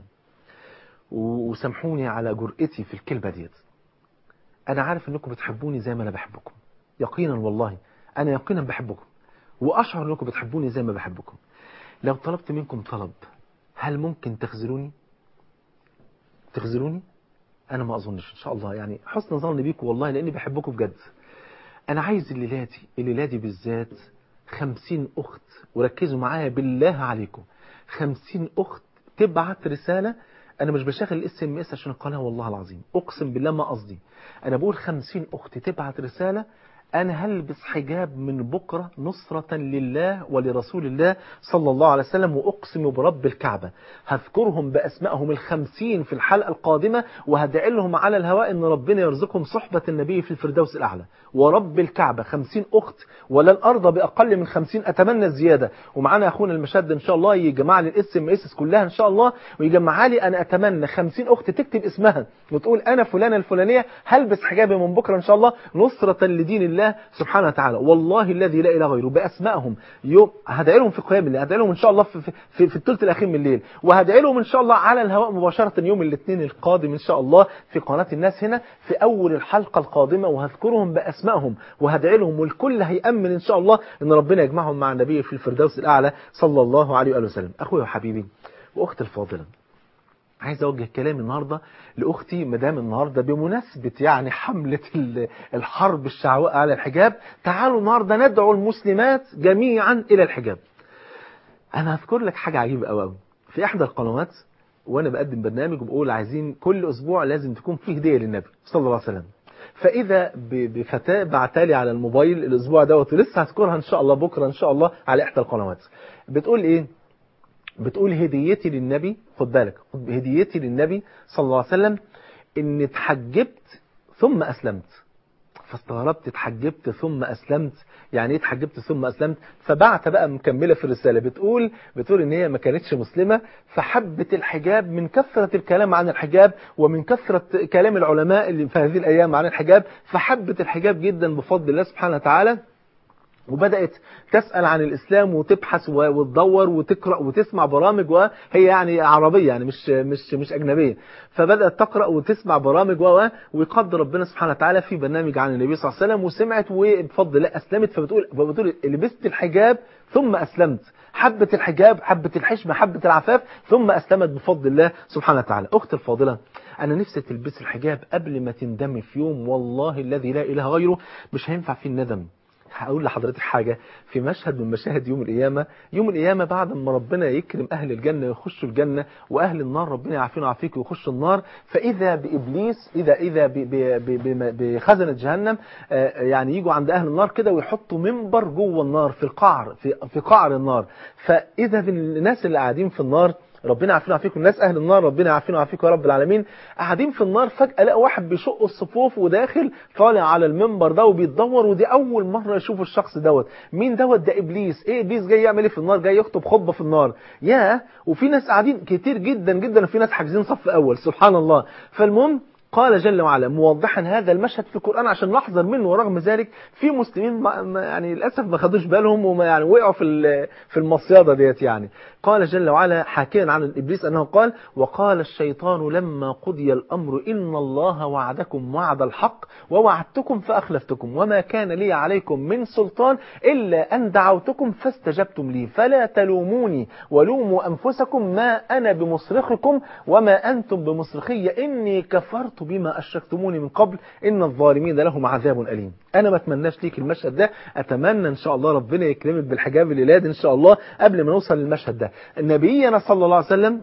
و- وسامحوني على جرأتي في الكلمه ديت انا عارف انكم بتحبوني زي ما انا بحبكم يقينا والله انا يقينا بحبكم واشعر انكم بتحبوني زي ما بحبكم لو طلبت منكم طلب هل ممكن تخذلوني تخذلوني انا ما اظنش ان شاء الله يعني حسن ظن بيكم والله لاني بحبكم بجد انا عايز الليله دي الليله دي بالذات خمسين اخت وركزوا معايا بالله عليكم خمسين اخت تبعت رساله انا مش بشغل الاس ام اس عشان القناه والله العظيم اقسم بالله ما قصدي انا بقول خمسين اخت تبعت رساله أنا هلبس حجاب من بكرة نصرة لله ولرسول الله صلى الله عليه وسلم وأقسم برب الكعبة هذكرهم بأسمائهم الخمسين في الحلقة القادمة وهدعي لهم على الهواء أن ربنا يرزقهم صحبة النبي في الفردوس الأعلى ورب الكعبة خمسين أخت ولن أرضى بأقل من خمسين أتمنى الزيادة ومعانا أخونا المشد إن شاء الله يجمع لي الاس ام اس كلها إن شاء الله ويجمعها لي أنا أتمنى خمسين أخت تكتب اسمها وتقول أنا فلانة الفلانية هلبس حجابي من بكرة إن شاء الله نصرة لدين الله سبحانه وتعالى والله الذي لا إله غيره بأسمائهم يوم هدعي لهم في قيام الليل هدعي لهم إن شاء الله في, في, في الثلث الأخير من الليل وهدعي لهم إن شاء الله على الهواء مباشرة يوم الاثنين القادم إن شاء الله في قناة الناس هنا في أول الحلقة القادمة وهذكرهم بأسمائهم وهدعي لهم والكل هيأمن إن شاء الله إن ربنا يجمعهم مع النبي في الفردوس الأعلى صلى الله عليه وآله وسلم أخويا وحبيبي وأختي الفاضلة عايز اوجه كلامي النهارده لاختي مدام النهارده بمناسبه يعني حمله ال- الحرب الشعواء على الحجاب تعالوا النهارده ندعو المسلمات جميعا الى الحجاب انا هذكر لك حاجه عجيبه قوي قوي في احدى القنوات وانا بقدم برنامج وبقول عايزين كل اسبوع لازم تكون فيه هديه للنبي صلى الله عليه وسلم فاذا ب- بفتاه بعتالي على الموبايل الاسبوع دوت ولسه هذكرها ان شاء الله بكره ان شاء الله على احدى القنوات بتقول ايه بتقول هديتي للنبي خد بالك خد- هديتي للنبي صلى الله عليه وسلم ان اتحجبت ثم اسلمت فاستغربت اتحجبت ثم اسلمت يعني ايه اتحجبت ثم اسلمت فبعت بقى مكمله في الرساله بتقول بتقول ان هي ما كانتش مسلمه فحبت الحجاب من كثره الكلام عن الحجاب ومن كثره كلام العلماء اللي في هذه الايام عن الحجاب فحبت الحجاب جدا بفضل الله سبحانه وتعالى وبدأت تسأل عن الإسلام وتبحث و- وتدور وتقرأ وتسمع برامج وهي يعني عربية يعني مش مش مش أجنبية فبدأت تقرأ وتسمع برامج و ويقدر ربنا سبحانه وتعالى في برنامج عن النبي صلى الله عليه وسلم وسمعت وبفضل الله أسلمت فبتقول فبتقول لبست الحجاب ثم أسلمت حبت الحجاب حبت الحشمة حبت العفاف ثم أسلمت بفضل الله سبحانه وتعالى أختي الفاضلة أنا نفسي تلبسي الحجاب قبل ما تندمي في يوم والله الذي لا إله غيره مش هينفع فيه الندم هقول لحضرتك حاجة في مشهد من مشاهد يوم القيامة يوم القيامة بعد ما ربنا يكرم أهل الجنة يخشوا الجنة وأهل النار ربنا يعافينا ويعافيك ويخشوا النار فإذا بإبليس إذا إذا ب- ب- ب- ب- بخزنة جهنم آه، يعني يجوا عند أهل النار كده ويحطوا منبر جوه النار في القعر في في قعر النار فإذا بالناس اللي قاعدين في النار ربنا يعافينا ويعافيكم الناس اهل النار ربنا يعافينا ويعافيكم يا رب العالمين قاعدين في النار فجاه لقى واحد بيشق الصفوف وداخل طالع على المنبر ده وبيتدور ودي اول مره يشوفوا الشخص دوت مين دوت ده ابليس ايه ابليس جاي يعمل ايه في النار جاي يخطب خطبه في النار يا وفي ناس قاعدين كتير جدا جدا وفي ناس حاجزين صف اول سبحان الله فالمهم قال جل وعلا موضحا هذا المشهد في القرآن عشان نحذر منه ورغم ذلك في مسلمين ما ما يعني للأسف ما خدوش بالهم وما يعني وقعوا في ال- في المصيادة ديت يعني قال جل وعلا حاكيا عن إبليس أنه قال وقال الشيطان لما قضي الأمر إن الله وعدكم وعد الحق ووعدتكم فأخلفتكم وما كان لي عليكم من سلطان إلا أن دعوتكم فاستجبتم لي فلا تلوموني ولوموا أنفسكم ما أنا بمصرخكم وما أنتم بمصرخي إني كفرت بما أشركتموني من قبل إن الظالمين لهم عذاب أليم أنا ما أتمناش ليك المشهد ده أتمنى إن شاء الله ربنا يكرمك بالحجاب الليلاد إن شاء الله قبل ما نوصل للمشهد ده نبينا صلى الله عليه وسلم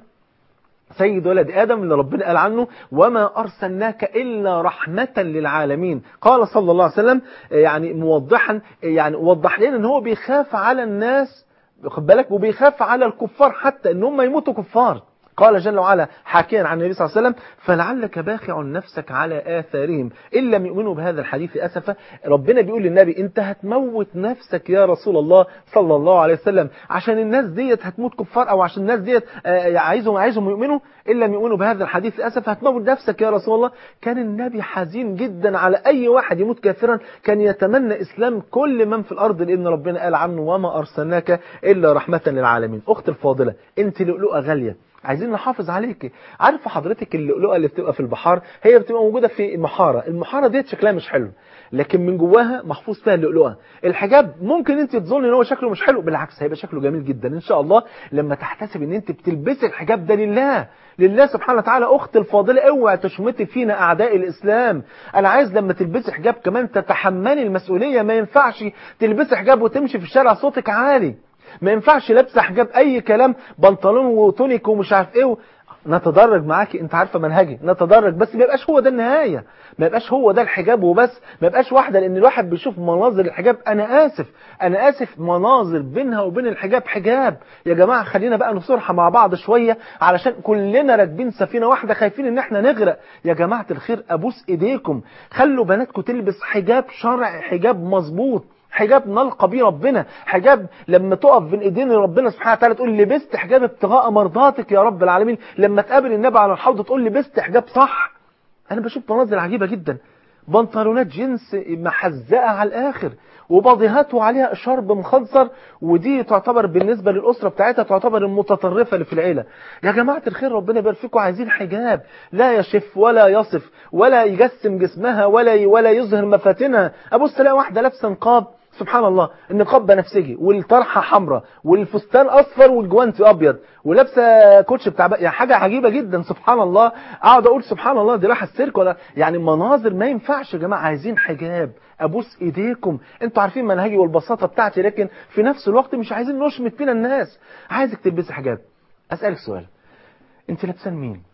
سيد ولد آدم اللي ربنا قال عنه وما أرسلناك إلا رحمة للعالمين قال صلى الله عليه وسلم يعني موضحا يعني وضح لنا ان هو بيخاف على الناس خد بالك وبيخاف على الكفار حتى ان هم يموتوا كفار قال جل وعلا حاكيا عن النبي صلى الله عليه وسلم فلعلك باخع نفسك على آثارهم إن لم يؤمنوا بهذا الحديث أسفا ربنا بيقول للنبي أنت هتموت نفسك يا رسول الله صلى الله عليه وسلم عشان الناس ديت هتموت كفار أو عشان الناس ديت آه، عايزهم عايزهم يؤمنوا إن لم يؤمنوا بهذا الحديث أسفا هتموت نفسك يا رسول الله كان النبي حزين جدا على أي واحد يموت كافرا كان يتمنى إسلام كل من في الأرض لأن ربنا قال عنه وما أرسلناك إلا رحمة للعالمين أخت الفاضلة أنت لؤلؤة غالية عايزين نحافظ عليك عارفه حضرتك اللؤلؤه اللي بتبقى في البحار هي بتبقى موجوده في المحاره المحاره ديت شكلها مش حلو لكن من جواها محفوظ فيها اللؤلؤه الحجاب ممكن انت تظني ان هو شكله مش حلو بالعكس هيبقى شكله جميل جدا ان شاء الله لما تحتسب ان انت بتلبسي الحجاب ده لله لله سبحانه وتعالى اخت الفاضله اوعى تشمتي فينا اعداء الاسلام انا عايز لما تلبسي حجاب كمان تتحملي المسؤوليه ما ينفعش تلبسي حجاب وتمشي في الشارع صوتك عالي ما ينفعش لابسه حجاب اي كلام بنطلون وتونيك ومش عارف ايه و... نتدرج معاكي انت عارفه منهجي نتدرج بس ما يبقاش هو ده النهايه ما يبقاش هو ده الحجاب وبس ما يبقاش واحده لان الواحد بيشوف مناظر الحجاب انا اسف انا اسف مناظر بينها وبين الحجاب حجاب يا جماعه خلينا بقى نصرحه مع بعض شويه علشان كلنا راكبين سفينه واحده خايفين ان احنا نغرق يا جماعه الخير ابوس ايديكم خلوا بناتكم تلبس حجاب شرع حجاب مظبوط حجاب نلقى بيه ربنا حجاب لما تقف بين ايدين ربنا سبحانه وتعالى تقول لبست حجاب ابتغاء مرضاتك يا رب العالمين لما تقابل النبي على الحوض تقول لبست حجاب صح انا بشوف مناظر عجيبه جدا بنطلونات جنس محزقه على الاخر وباضيهاته عليها شرب مخنصر ودي تعتبر بالنسبه للاسره بتاعتها تعتبر المتطرفه اللي في العيله يا جماعه الخير ربنا يبارك فيكم عايزين حجاب لا يشف ولا يصف ولا يجسم جسمها ولا ولا يظهر مفاتنها ابص الاقي واحده لابسه نقاب سبحان الله النقاب بنفسجي والطرحه حمراء والفستان اصفر والجوانتي ابيض ولابسه كوتش بتاع بقى يعني حاجه عجيبه جدا سبحان الله اقعد اقول سبحان الله دي رايحه السيرك ولا يعني مناظر ما ينفعش يا جماعه عايزين حجاب ابوس ايديكم انتوا عارفين منهجي والبساطه بتاعتي لكن في نفس الوقت مش عايزين نشمت فينا الناس عايزك تلبسي حجاب اسالك سؤال انت لابسان مين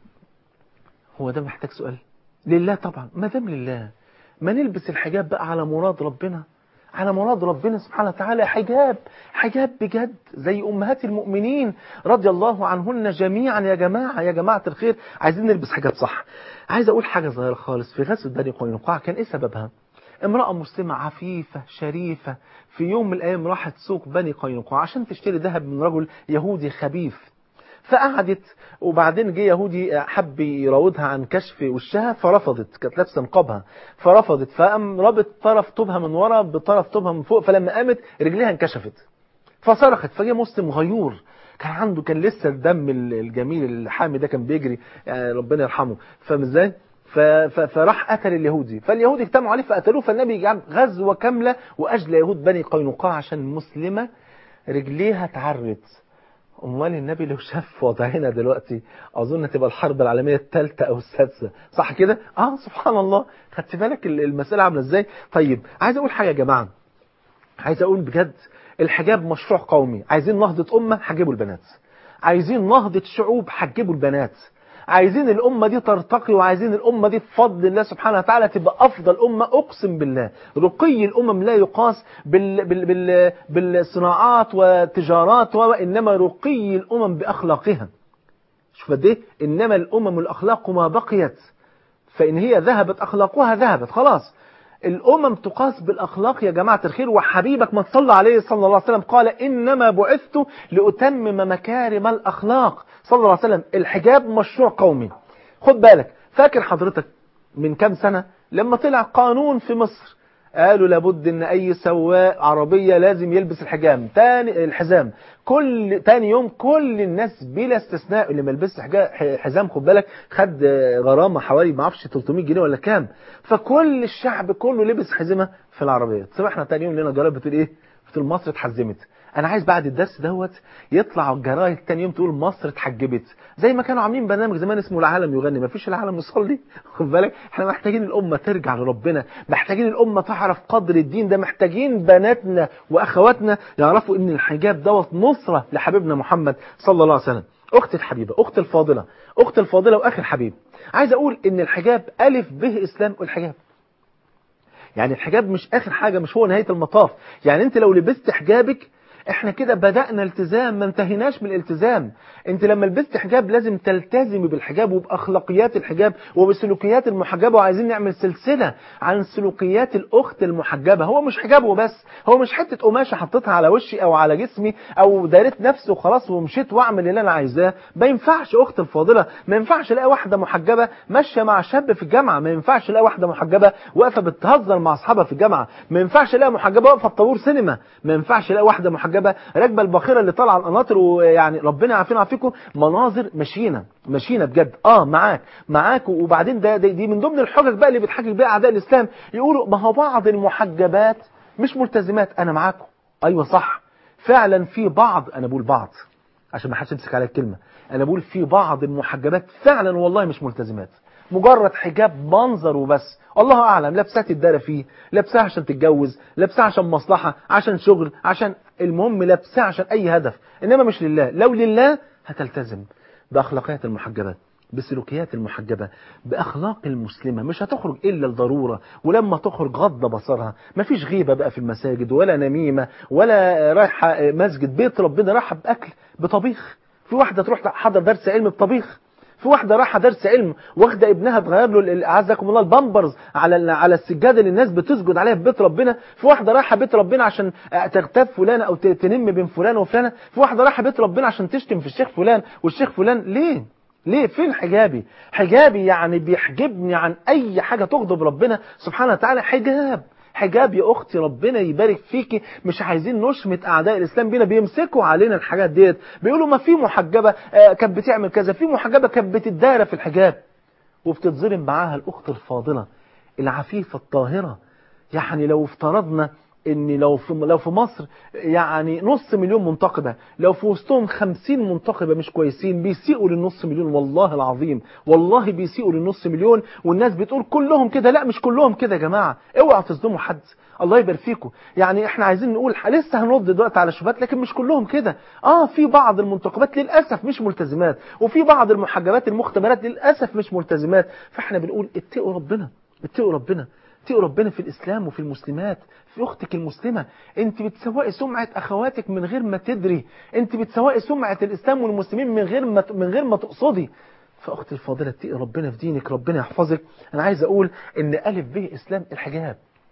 هو ده محتاج سؤال لله طبعا ما دام لله ما نلبس الحجاب بقى على مراد ربنا على مراد ربنا سبحانه وتعالى حجاب حجاب بجد زي أمهات المؤمنين رضي الله عنهن جميعا يا جماعة يا جماعة الخير عايزين نلبس حجاب صح عايز أقول حاجة صغيرة خالص في غزوة بني قينقاع كان إيه سببها امرأة مسلمة عفيفة شريفة في يوم من الأيام راحت سوق بني قينقاع عشان تشتري ذهب من رجل يهودي خبيث فقعدت وبعدين جه يهودي حب يراودها عن كشف وشها فرفضت كانت لابسه نقابها فرفضت فقام رابط طرف طوبها من ورا بطرف طوبها من فوق فلما قامت رجليها انكشفت فصرخت فجه مسلم غيور كان عنده كان لسه الدم الجميل الحامي ده كان بيجري يعني ربنا يرحمه فاهم ازاي فراح قتل اليهودي فاليهودي اجتمعوا عليه فقتلوه فالنبي جاب غزوه كامله واجلى يهود بني قينقاع عشان المسلمه رجليها اتعرت امال النبي لو شاف وضعنا دلوقتي اظن تبقى الحرب العالميه الثالثه او السادسه صح كده اه سبحان الله خدت بالك المساله عامله ازاي طيب عايز اقول حاجه يا جماعه عايز اقول بجد الحجاب مشروع قومي عايزين نهضه امه حجبوا البنات عايزين نهضه شعوب حجبوا البنات عايزين الأمة دي ترتقي وعايزين الأمة دي بفضل الله سبحانه وتعالى تبقى أفضل أمة أقسم بالله رقي الأمم لا يقاس بال بال بال بالصناعات والتجارات وإنما رقي الأمم بأخلاقها شوف قد ايه إنما الأمم الأخلاق ما بقيت فإن هي ذهبت أخلاقها ذهبت خلاص الأمم تقاس بالأخلاق يا جماعة الخير وحبيبك من صلى عليه صلى الله عليه وسلم قال إنما بعثت لأتمم مكارم الأخلاق صلى الله عليه وسلم الحجاب مشروع قومي خد بالك فاكر حضرتك من كام سنة لما طلع قانون في مصر قالوا لابد ان اي سواق عربيه لازم يلبس الحجام تاني الحزام كل تاني يوم كل الناس بلا استثناء اللي ما لبسش حجا- حزام خد بالك خد غرامه حوالي ما اعرفش 300 جنيه ولا كام فكل الشعب كله لبس حزمه في العربيات صبحنا تاني يوم لنا جرايد بتقول ايه بتقول مصر اتحزمت انا عايز بعد الدرس دوت يطلع الجرايد تاني يوم تقول مصر اتحجبت زي ما كانوا عاملين برنامج زمان اسمه العالم يغني ما فيش العالم يصلي خد بالك احنا محتاجين الامه ترجع لربنا محتاجين الامه تعرف قدر الدين ده محتاجين بناتنا واخواتنا يعرفوا ان الحجاب دوت نصره لحبيبنا محمد صلى الله عليه وسلم اختي الحبيبه اختي الفاضله اختي الفاضله واخي الحبيب عايز اقول ان الحجاب الف به اسلام الحجاب يعني الحجاب مش اخر حاجة مش هو نهاية المطاف يعني انت لو لبست حجابك احنا كده بدأنا التزام ما انتهيناش من الالتزام انت لما لبست حجاب لازم تلتزمي بالحجاب وبأخلاقيات الحجاب وبسلوكيات المحجبة وعايزين نعمل سلسلة عن سلوكيات الأخت المحجبة هو مش حجاب وبس هو مش حتة قماشة حطيتها على وشي أو على جسمي أو دارت نفسي وخلاص ومشيت وأعمل اللي أنا عايزاه ما ينفعش أخت الفاضلة ما ينفعش الاقي واحدة محجبة ماشية مع شاب في الجامعة ما ينفعش الاقي واحدة محجبة واقفة بتهزر مع أصحابها في الجامعة ما ينفعش الاقي محجبة واقفة في طابور سينما ما ينفعش الاقي واحدة محجبة راكبة الباخرة اللي طالعة على القناطر ويعني ربنا يعافينا ويعافيكم مناظر مشينة مشينة بجد اه معاك معاك وبعدين ده دي, دي من ضمن الحجج بقى اللي بتحجج بيها اعداء الاسلام يقولوا ما هو بعض المحجبات مش ملتزمات انا معاكم ايوه صح فعلا في بعض انا بقول بعض عشان ما حدش يمسك عليا الكلمه انا بقول في بعض المحجبات فعلا والله مش ملتزمات مجرد حجاب منظر وبس الله اعلم لابساه تتدارى فيه لابساه عشان تتجوز لابساه عشان مصلحه عشان شغل عشان المهم لابساه عشان اي هدف انما مش لله لو لله هتلتزم باخلاقيات المحجبات بسلوكيات المحجبة بأخلاق المسلمة مش هتخرج إلا الضرورة ولما تخرج غض بصرها مفيش غيبة بقى في المساجد ولا نميمة ولا رايحة مسجد بيت ربنا رايحة بأكل بطبيخ في واحدة تروح تحضر درس علم بطبيخ في واحدة رايحة درس علم واخدة ابنها تغير له ال- اعزكم الله البامبرز على ال- على السجادة اللي الناس بتسجد عليها في بيت ربنا في واحدة رايحة بيت ربنا عشان آه، تغتاب فلانة او ت- تنم بين فلان وفلانة في واحدة رايحة بيت ربنا عشان تشتم في الشيخ فلان والشيخ فلان ليه ليه فين حجابي حجابي يعني بيحجبني عن اي حاجة تغضب ربنا سبحانه وتعالى حجاب حجاب يا اختي ربنا يبارك فيكي مش عايزين نشمت اعداء الاسلام بينا بيمسكوا علينا الحاجات ديت بيقولوا ما في محجبه آه، كانت بتعمل كذا في محجبه كانت بتدارى في الحجاب وبتتظلم معاها الاخت الفاضله العفيفه الطاهره يعني لو افترضنا ان لو في لو في مصر يعني نص مليون منتقبه لو في وسطهم خمسين منتقبه مش كويسين بيسيئوا للنص مليون والله العظيم والله بيسيئوا للنص مليون والناس بتقول كلهم كده لا مش كلهم كده يا جماعه اوعوا تظلموا حد الله يبارك فيكم يعني احنا عايزين نقول لسه هنرد دلوقتي على شبهات لكن مش كلهم كده اه في بعض المنتقبات للاسف مش ملتزمات وفي بعض المحجبات المختبرات للاسف مش ملتزمات فاحنا بنقول اتقوا ربنا اتقوا ربنا اتقوا ربنا في الاسلام وفي المسلمات في اختك المسلمه انت بتسوقي سمعه اخواتك من غير ما تدري انت بتسوقي سمعه الاسلام والمسلمين من غير ما من غير ما تقصدي فاختي الفاضله اتقي ربنا في دينك ربنا يحفظك انا عايز اقول ان الف به اسلام الحجاب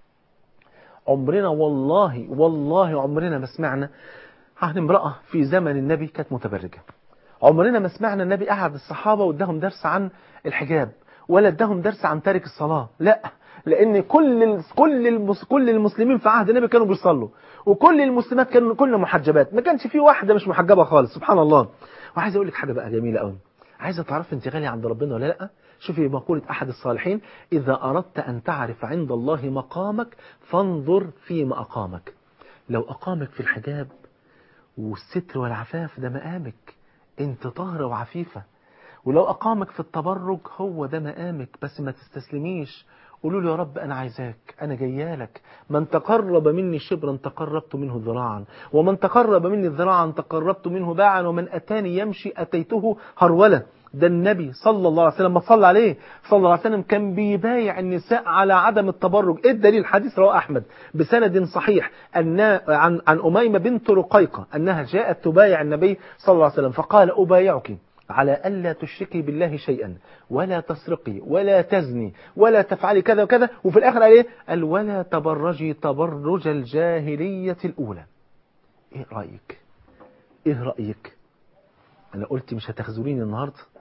عمرنا والله والله عمرنا ما سمعنا عن امرأة في زمن النبي كانت متبرجة عمرنا ما سمعنا النبي قعد الصحابة واداهم درس عن الحجاب ولا اداهم درس عن تارك الصلاة لا لان كل ال- كل المس كل المسلمين في عهد النبي كانوا بيصلوا وكل المسلمات كانوا كلنا محجبات ما كانش في واحده مش محجبه خالص سبحان الله وعايز اقول لك حاجه بقى جميله قوي عايزه تعرفي انت غاليه عند ربنا ولا لا شوفي مقوله احد الصالحين اذا اردت ان تعرف عند الله مقامك فانظر فيما اقامك لو اقامك في الحجاب والستر والعفاف ده مقامك انت طاهره وعفيفه ولو أقامك في التبرج هو ده مقامك بس ما تستسلميش قولوا له يا رب أنا عايزاك أنا جيالك من تقرب مني شبرا تقربت منه ذراعا ومن تقرب مني ذراعا تقربت منه باعا ومن أتاني يمشي أتيته هرولة ده النبي صلى الله عليه وسلم ما صلى عليه صلى الله عليه وسلم كان بيبايع النساء على عدم التبرج ايه الدليل الحديث رواه احمد بسند صحيح ان عن عن اميمه بنت رقيقه انها جاءت تبايع النبي صلى الله عليه وسلم فقال ابايعك على ألا تشركي بالله شيئا ولا تسرقي ولا تزني ولا تفعلي كذا وكذا وفي الآخر قال إيه؟ قال ولا تبرجي تبرج الجاهلية الأولى إيه رأيك؟ إيه رأيك؟ أنا قلت مش هتخذليني النهاردة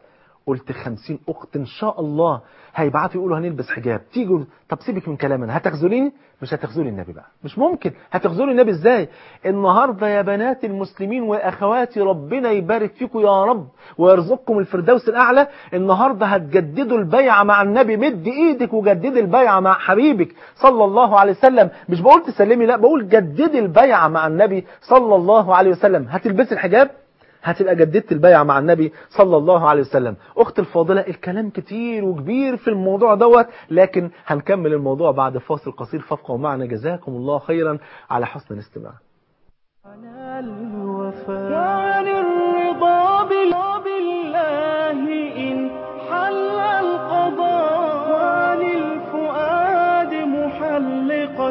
قلت خمسين أخت إن شاء الله هيبعتوا يقولوا هنلبس حجاب تيجوا طب سيبك من كلامنا هتخذليني مش هتخذلي النبي بقى مش ممكن هتخذلي النبي ازاي النهاردة يا بنات المسلمين وأخواتي ربنا يبارك فيكم يا رب ويرزقكم الفردوس الأعلى النهاردة هتجددوا البيعة مع النبي مد إيدك وجددي البيعة مع حبيبك صلى الله عليه وسلم مش بقول تسلمي لا بقول جددي البيعة مع النبي صلى الله عليه وسلم هتلبسي الحجاب هتبقى جددت البيعة مع النبي صلى الله عليه وسلم أخت الفاضلة الكلام كتير وكبير في الموضوع دوت لكن هنكمل الموضوع بعد فاصل قصير فابقوا معنا جزاكم الله خيرا على حسن الاستماع على الوفاء وعن الرضا بال- بالله إن حل القضاء وعن الفؤاد محلقا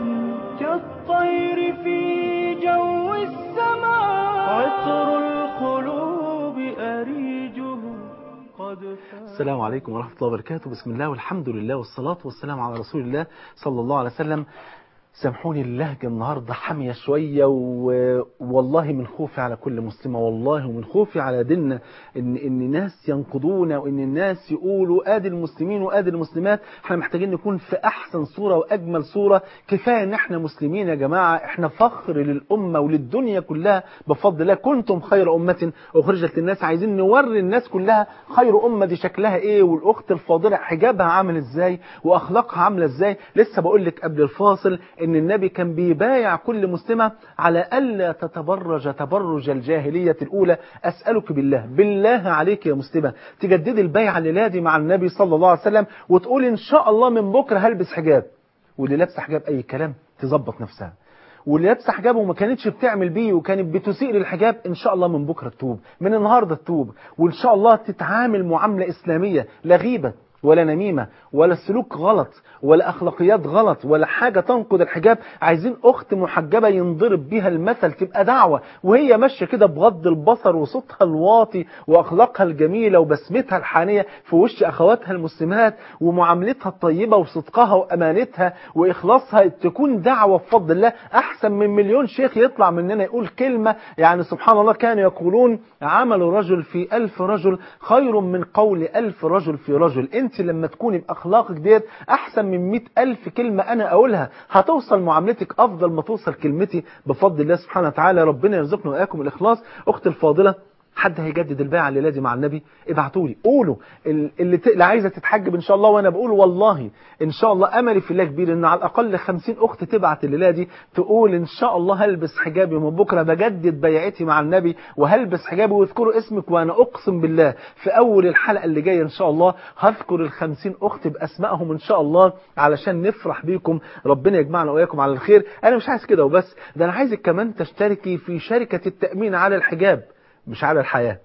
كالطير في جو السماء عطر القلوب أريجه قد فاء السلام عليكم ورحمة الله وبركاته بسم الله والحمد لله والصلاة والسلام على رسول الله صلى الله عليه وسلم سامحوني اللهجة النهاردة حامية شوية و... والله من خوفي على كل مسلمة والله ومن خوفي على ديننا إن إن ناس ينقضونا وإن الناس يقولوا آدي المسلمين وآدي المسلمات احنا محتاجين نكون في أحسن صورة وأجمل صورة كفاية إن احنا مسلمين يا جماعة احنا فخر للأمة وللدنيا كلها بفضل الله كنتم خير أمة أخرجت للناس عايزين نوري الناس كلها خير أمة دي شكلها إيه والأخت الفاضلة حجابها عامل إزاي وأخلاقها عاملة إزاي لسه بقول لك قبل الفاصل ان النبي كان بيبايع كل مسلمة على ألا تتبرج تبرج الجاهلية الأولى أسألك بالله بالله عليك يا مسلمة تجدد البيعة الليلة دي مع النبي صلى الله عليه وسلم وتقول إن شاء الله من بكرة هلبس حجاب واللي لابسه حجاب أي كلام تظبط نفسها واللي لابسه حجاب وما كانتش بتعمل بيه وكانت بتسيء للحجاب ان شاء الله من بكره تتوب من النهارده تتوب وان شاء الله تتعامل معامله اسلاميه لا غيبه ولا نميمة ولا سلوك غلط ولا أخلاقيات غلط ولا حاجة تنقض الحجاب عايزين أخت محجبة ينضرب بيها المثل تبقى دعوة وهي ماشية كده بغض البصر وصوتها الواطي وأخلاقها الجميلة وبسمتها الحانية في وش أخواتها المسلمات ومعاملتها الطيبة وصدقها وأمانتها وإخلاصها تكون دعوة بفضل الله أحسن من مليون شيخ يطلع مننا يقول كلمة يعني سبحان الله كانوا يقولون عمل رجل في ألف رجل خير من قول ألف رجل في رجل أنت لما تكوني بأخلاقك ديت أحسن من مئة ألف كلمة أنا أقولها هتوصل معاملتك أفضل ما توصل كلمتي بفضل الله سبحانه وتعالى ربنا يرزقنا وإياكم الإخلاص أخت الفاضلة حد هيجدد البيعة اللي لازم مع النبي ابعتوا لي قولوا ال- اللي, ت... اللي عايزه تتحجب ان شاء الله وانا بقول والله ان شاء الله املي في الله كبير ان على الاقل 50 اخت تبعت الليله دي تقول ان شاء الله هلبس حجابي من بكره بجدد بيعتي مع النبي وهلبس حجابي واذكروا اسمك وانا اقسم بالله في اول الحلقه اللي جايه ان شاء الله هذكر ال 50 اخت باسمائهم ان شاء الله علشان نفرح بيكم ربنا يجمعنا واياكم على الخير انا مش عايز كده وبس ده انا عايزك كمان تشتركي في شركه التامين على الحجاب مش على الحياة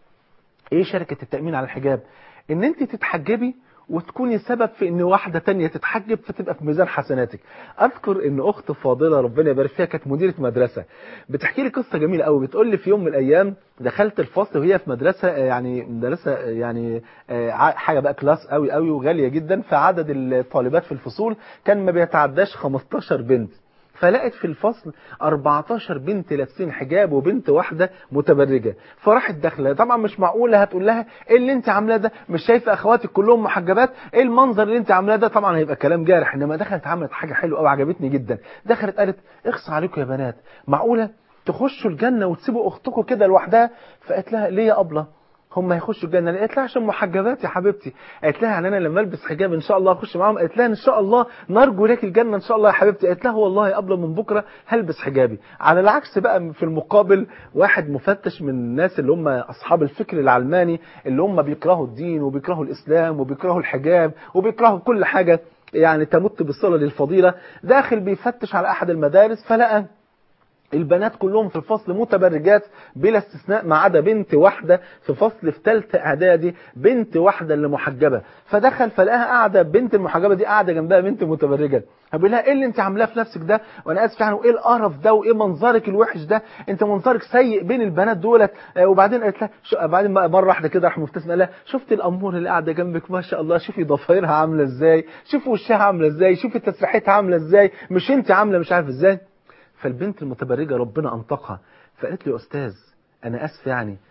ايه شركة التأمين على الحجاب ان انت تتحجبي وتكوني سبب في ان واحدة تانية تتحجب فتبقى في ميزان حسناتك اذكر ان اخت فاضلة ربنا يبارك فيها كانت مديرة مدرسة بتحكي لي قصة جميلة قوي بتقول لي في يوم من الايام دخلت الفصل وهي في مدرسة آه، يعني مدرسة آه، يعني آه، ع- حاجة بقى كلاس قوي قوي وغالية جدا فعدد الطالبات في الفصول كان ما بيتعداش 15 بنت فلقت في الفصل 14 بنت لابسين حجاب وبنت واحده متبرجه فراحت داخله طبعا مش معقوله هتقول لها ايه اللي انت عاملاه ده مش شايفه اخواتك كلهم محجبات ايه المنظر اللي انت عاملاه ده طبعا هيبقى كلام جارح انما دخلت عملت حاجه حلوه قوي عجبتني جدا دخلت قالت اخص عليكم يا بنات معقوله تخشوا الجنه وتسيبوا اختكم كده لوحدها فقالت لها ليه يا ابله هم هيخشوا الجنه قالت لها عشان محجبات يا حبيبتي قالت لها يعني انا لما البس حجاب ان شاء الله اخش معاهم قالت لها ان شاء الله نرجو لك الجنه ان شاء الله يا حبيبتي قالت لها والله قبل من بكره هلبس حجابي على العكس بقى في المقابل واحد مفتش من الناس اللي هم اصحاب الفكر العلماني اللي هم بيكرهوا الدين وبيكرهوا الاسلام وبيكرهوا الحجاب وبيكرهوا كل حاجه يعني تمت بالصله للفضيله داخل بيفتش على احد المدارس فلقى البنات كلهم في الفصل متبرجات بلا استثناء ما عدا بنت واحده في فصل في ثالثه اعدادي بنت واحده اللي محجبه فدخل فلقاها قاعده بنت المحجبه دي قاعده جنبها بنت متبرجه فبيقول لها ايه اللي انت عاملاه في نفسك ده وانا اسف يعني وايه القرف ده وايه منظرك الوحش ده انت منظرك سيء بين البنات دولت آه، وبعدين قالت لها شو بعدين بقى مره واحده كده راح مبتسم قال لها شفت الامور اللي قاعده جنبك ما شاء الله شوفي ضفايرها عامله ازاي شوفي وشها عامله ازاي شوفي تسريحتها عامله ازاي مش انت عامله مش عارف ازاي فالبنت المتبرجة ربنا أنطقها فقالت له يا أستاذ أنا أسف يعني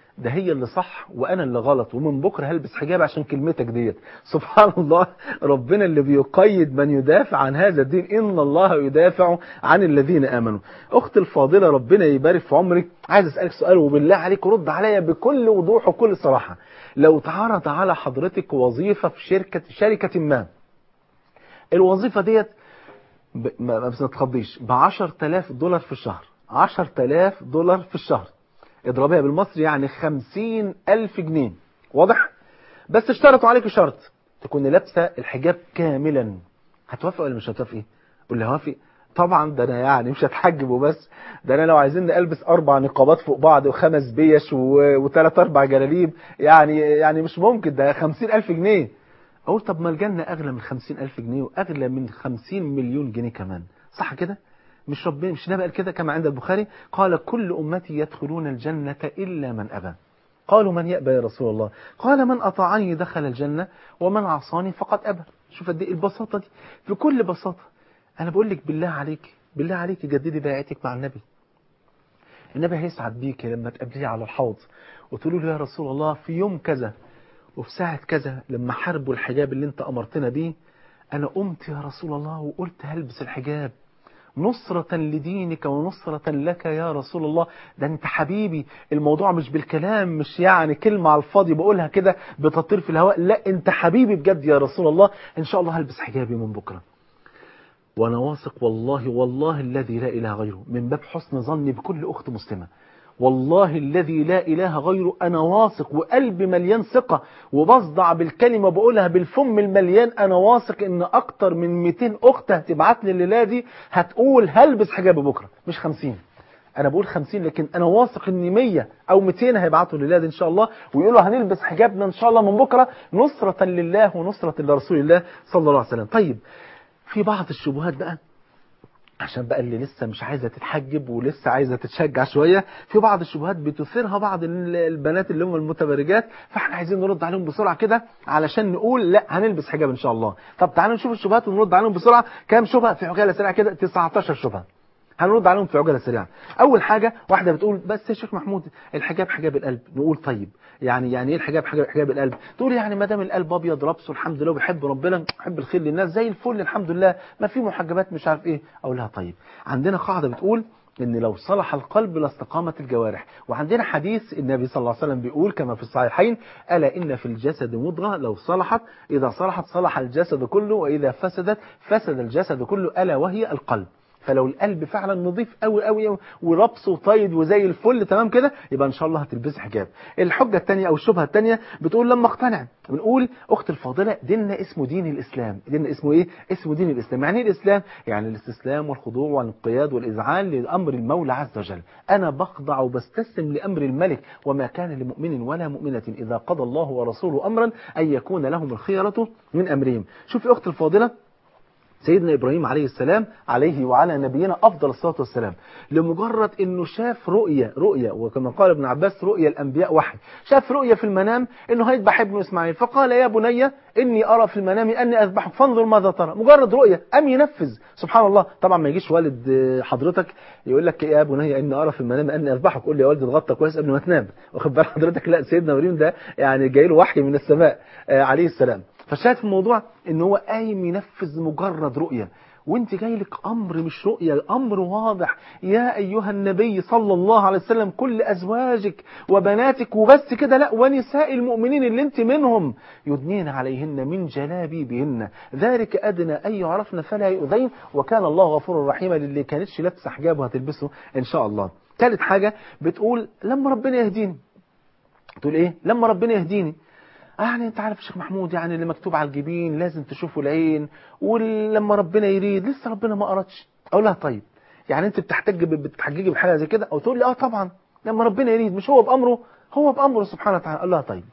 ده هي اللي صح وانا اللي غلط ومن بكره هلبس حجاب عشان كلمتك ديت سبحان الله ربنا اللي بيقيد من يدافع عن هذا الدين ان الله يدافع عن الذين امنوا اخت الفاضله ربنا يبارك في عمرك عايز اسالك سؤال وبالله عليك رد عليا بكل وضوح وكل صراحه لو تعرض على حضرتك وظيفه في شركه شركه ما الوظيفه ديت ب... ما ما بتتخضيش ب 10000 دولار في الشهر 10000 دولار في الشهر اضربيها بالمصري يعني 50000 جنيه واضح بس اشترطوا عليك شرط تكون لابسه الحجاب كاملا هتوافق ولا مش هتوافقي قول لي هوافق طبعا ده انا يعني مش هتحجب وبس ده انا لو عايزين البس اربع نقابات فوق بعض وخمس بيش و- وثلاث اربع جلاليب يعني يعني مش ممكن ده 50000 جنيه اقول طب ما الجنه اغلى من 50000 جنيه واغلى من 50 مليون جنيه كمان صح كده مش ربنا مش نبأ كده كما عند البخاري قال كل امتي يدخلون الجنه الا من ابى قالوا من يأبى يا رسول الله قال من أطاعني دخل الجنة ومن عصاني فقد أبى شوف قد ايه البساطة دي بكل بساطة أنا بقول لك بالله عليك بالله عليك جددي بيعتك مع النبي النبي هيسعد بيك لما تقابليه على الحوض وتقولوا له يا رسول الله في يوم كذا وفي ساعة كذا لما حاربوا الحجاب اللي انت أمرتنا بيه أنا قمت يا رسول الله وقلت هلبس الحجاب نصرة لدينك ونصرة لك يا رسول الله ده انت حبيبي الموضوع مش بالكلام مش يعني كلمة على الفاضي بقولها كده بتطير في الهواء لا انت حبيبي بجد يا رسول الله ان شاء الله هلبس حجابي من بكرة وانا واثق والله والله الذي لا اله غيره من باب حسن ظني بكل اخت مسلمة والله الذي لا إله غيره أنا واثق وقلبي مليان ثقة وبصدع بالكلمة بقولها بالفم المليان أنا واثق إن أكتر من 200 أخت هتبعت لي الليلة دي هتقول هلبس حجابي بكرة مش 50 أنا بقول 50 لكن أنا واثق إن 100 أو 200 هيبعتوا الليلة دي إن شاء الله ويقولوا هنلبس حجابنا إن شاء الله من بكرة نصرة لله ونصرة لرسول الله صلى الله عليه وسلم طيب في بعض الشبهات بقى عشان بقى اللي لسه مش عايزه تتحجب ولسه عايزه تتشجع شويه في بعض الشبهات بتثيرها بعض ال- البنات اللي هم المتبرجات فاحنا عايزين نرد عليهم بسرعه كده علشان نقول لا هنلبس حجاب ان شاء الله طب تعالوا نشوف الشبهات ونرد عليهم بسرعه كام شبهه في عجاله سريعه كده 19 شبهه هنرد عليهم في عجاله سريعه اول حاجه واحده بتقول بس يا شيخ محمود الحجاب حجاب القلب نقول طيب يعني يعني ايه الحجاب حجاب حجاب القلب تقول يعني ما دام القلب ابيض ربصه الحمد لله وبيحب ربنا بيحب الخير للناس زي الفل الحمد لله ما في محجبات مش عارف ايه اقول لها طيب عندنا قاعده بتقول ان لو صلح القلب لاستقامت الجوارح وعندنا حديث النبي صلى الله عليه وسلم بيقول كما في الصحيحين الا ان في الجسد مضغه لو صلحت اذا صلحت صلح الجسد كله واذا فسدت فسد الجسد كله الا وهي القلب فلو القلب فعلا نظيف قوي قوي وربص وطيب وزي الفل تمام كده يبقى ان شاء الله هتلبسي حجاب الحجه الثانيه او الشبهه الثانيه بتقول لما اقتنع بنقول اخت الفاضله ديننا اسمه دين الاسلام ديننا اسمه ايه اسمه دين الاسلام يعني ايه الاسلام يعني الاستسلام والخضوع والانقياد والاذعان لامر المولى عز وجل انا بخضع وبستسلم لامر الملك وما كان لمؤمن ولا مؤمنه اذا قضى الله ورسوله امرا ان يكون لهم الخيره من امرهم شوفي اخت الفاضله سيدنا إبراهيم عليه السلام عليه وعلى نبينا أفضل الصلاة والسلام لمجرد أنه شاف رؤية رؤية وكما قال ابن عباس رؤية الأنبياء وحي شاف رؤية في المنام أنه هيذبح ابنه إسماعيل فقال يا بني إني أرى في المنام أني أذبحك فانظر ماذا ترى مجرد رؤية أم ينفذ سبحان الله طبعا ما يجيش والد آه، حضرتك يقول لك يا بني إني أرى في المنام أني أذبحك قول لي يا والدي اتغطى كويس قبل ما تنام واخد بال حضرتك لا سيدنا إبراهيم ده يعني جاي له وحي من السماء آه، عليه السلام فالشاهد في الموضوع ان هو قايم ينفذ مجرد رؤيه وانت جاي لك امر مش رؤيه امر واضح يا ايها النبي صلى الله عليه وسلم كل ازواجك وبناتك وبس كده لا ونساء المؤمنين اللي انت منهم يدنين عليهن من جلابيبهن ذلك ادنى ان يعرفن فلا يؤذين وكان الله غفورا رحيما للي كانتش لابسه حجاب وهتلبسه ان شاء الله ثالث حاجه بتقول لما ربنا يهديني تقول ايه لما ربنا يهديني يعني انت عارف يا شيخ محمود يعني اللي مكتوب على الجبين لازم تشوفه العين ولما ربنا يريد لسه ربنا ما قرتش اقول لها طيب يعني انت بتحتج بتحججي بحاجه زي كده او تقول لي اه طبعا لما ربنا يريد مش هو بامره هو بامره سبحانه وتعالى اقول لها طيب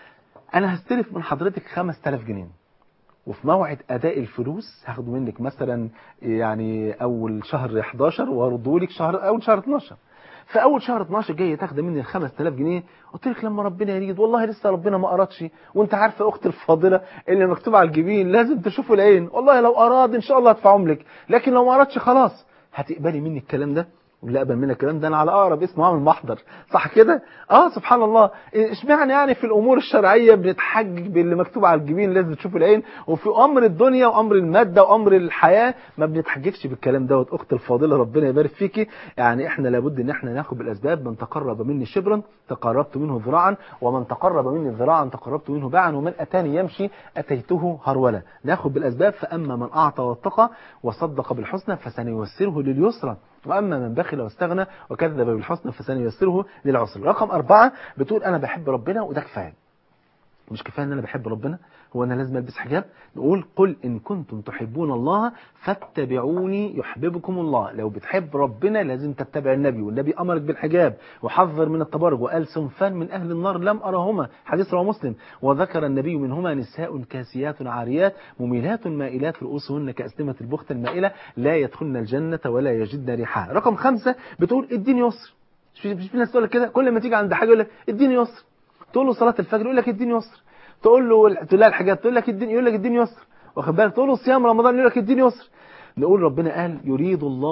انا هستلف من حضرتك 5000 جنيه وفي موعد اداء الفلوس هاخده منك مثلا يعني اول شهر 11 وارده لك شهر اول شهر 12 في اول شهر 12 جاي تاخد مني ال 5000 جنيه قلت لك لما ربنا يريد والله لسه ربنا ما ارادش وانت عارفه اختي الفاضله اللي مكتوب على الجبين لازم تشوفوا العين والله لو اراد ان شاء الله هدفعهم لك لكن لو ما ارادش خلاص هتقبلي مني الكلام ده لا اقبل منك الكلام ده انا على اقرب اسم عامل محضر صح كده اه سبحان الله اشمعنى يعني في الامور الشرعيه بنتحجج باللي مكتوب على الجبين لازم تشوف العين وفي امر الدنيا وامر الماده وامر الحياه ما بنتحججش بالكلام دوت اخت الفاضله ربنا يبارك فيكي يعني احنا لابد ان احنا ناخد بالاسباب من تقرب مني شبرا تقربت منه ذراعا ومن تقرب مني ذراعا تقربت منه باعا ومن اتاني يمشي اتيته هرولا ناخد بالاسباب فاما من اعطى واتقى وصدق بالحسنى فسنيسره لليسرى وأما من بخل واستغنى وكذب بالحسنى فسنيسره للعسر رقم أربعة بتقول أنا بحب ربنا وده كفاية مش كفايه ان انا بحب ربنا هو انا لازم البس حجاب نقول قل ان كنتم تحبون الله فاتبعوني يحببكم الله لو بتحب ربنا لازم تتبع النبي والنبي امرك بالحجاب وحذر من التبرج وقال صنفان من اهل النار لم ارهما حديث رواه مسلم وذكر النبي منهما نساء كاسيات عاريات مميلات مائلات رؤوسهن كاسنمه البخت المائله لا يدخلن الجنه ولا يجدن ريحها رقم خمسة بتقول اديني يسر مش في ناس تقول لك كده كل ما تيجي عند حاجه يقول لك اديني يسر تقول له صلاه الفجر يقول لك اديني يسر تقول له تقول لها الحاجات تقول لك اديني يقول لك اديني يسر واخد بالك تقول له صيام رمضان يقول لك اديني يسر نقول ربنا قال يريد الله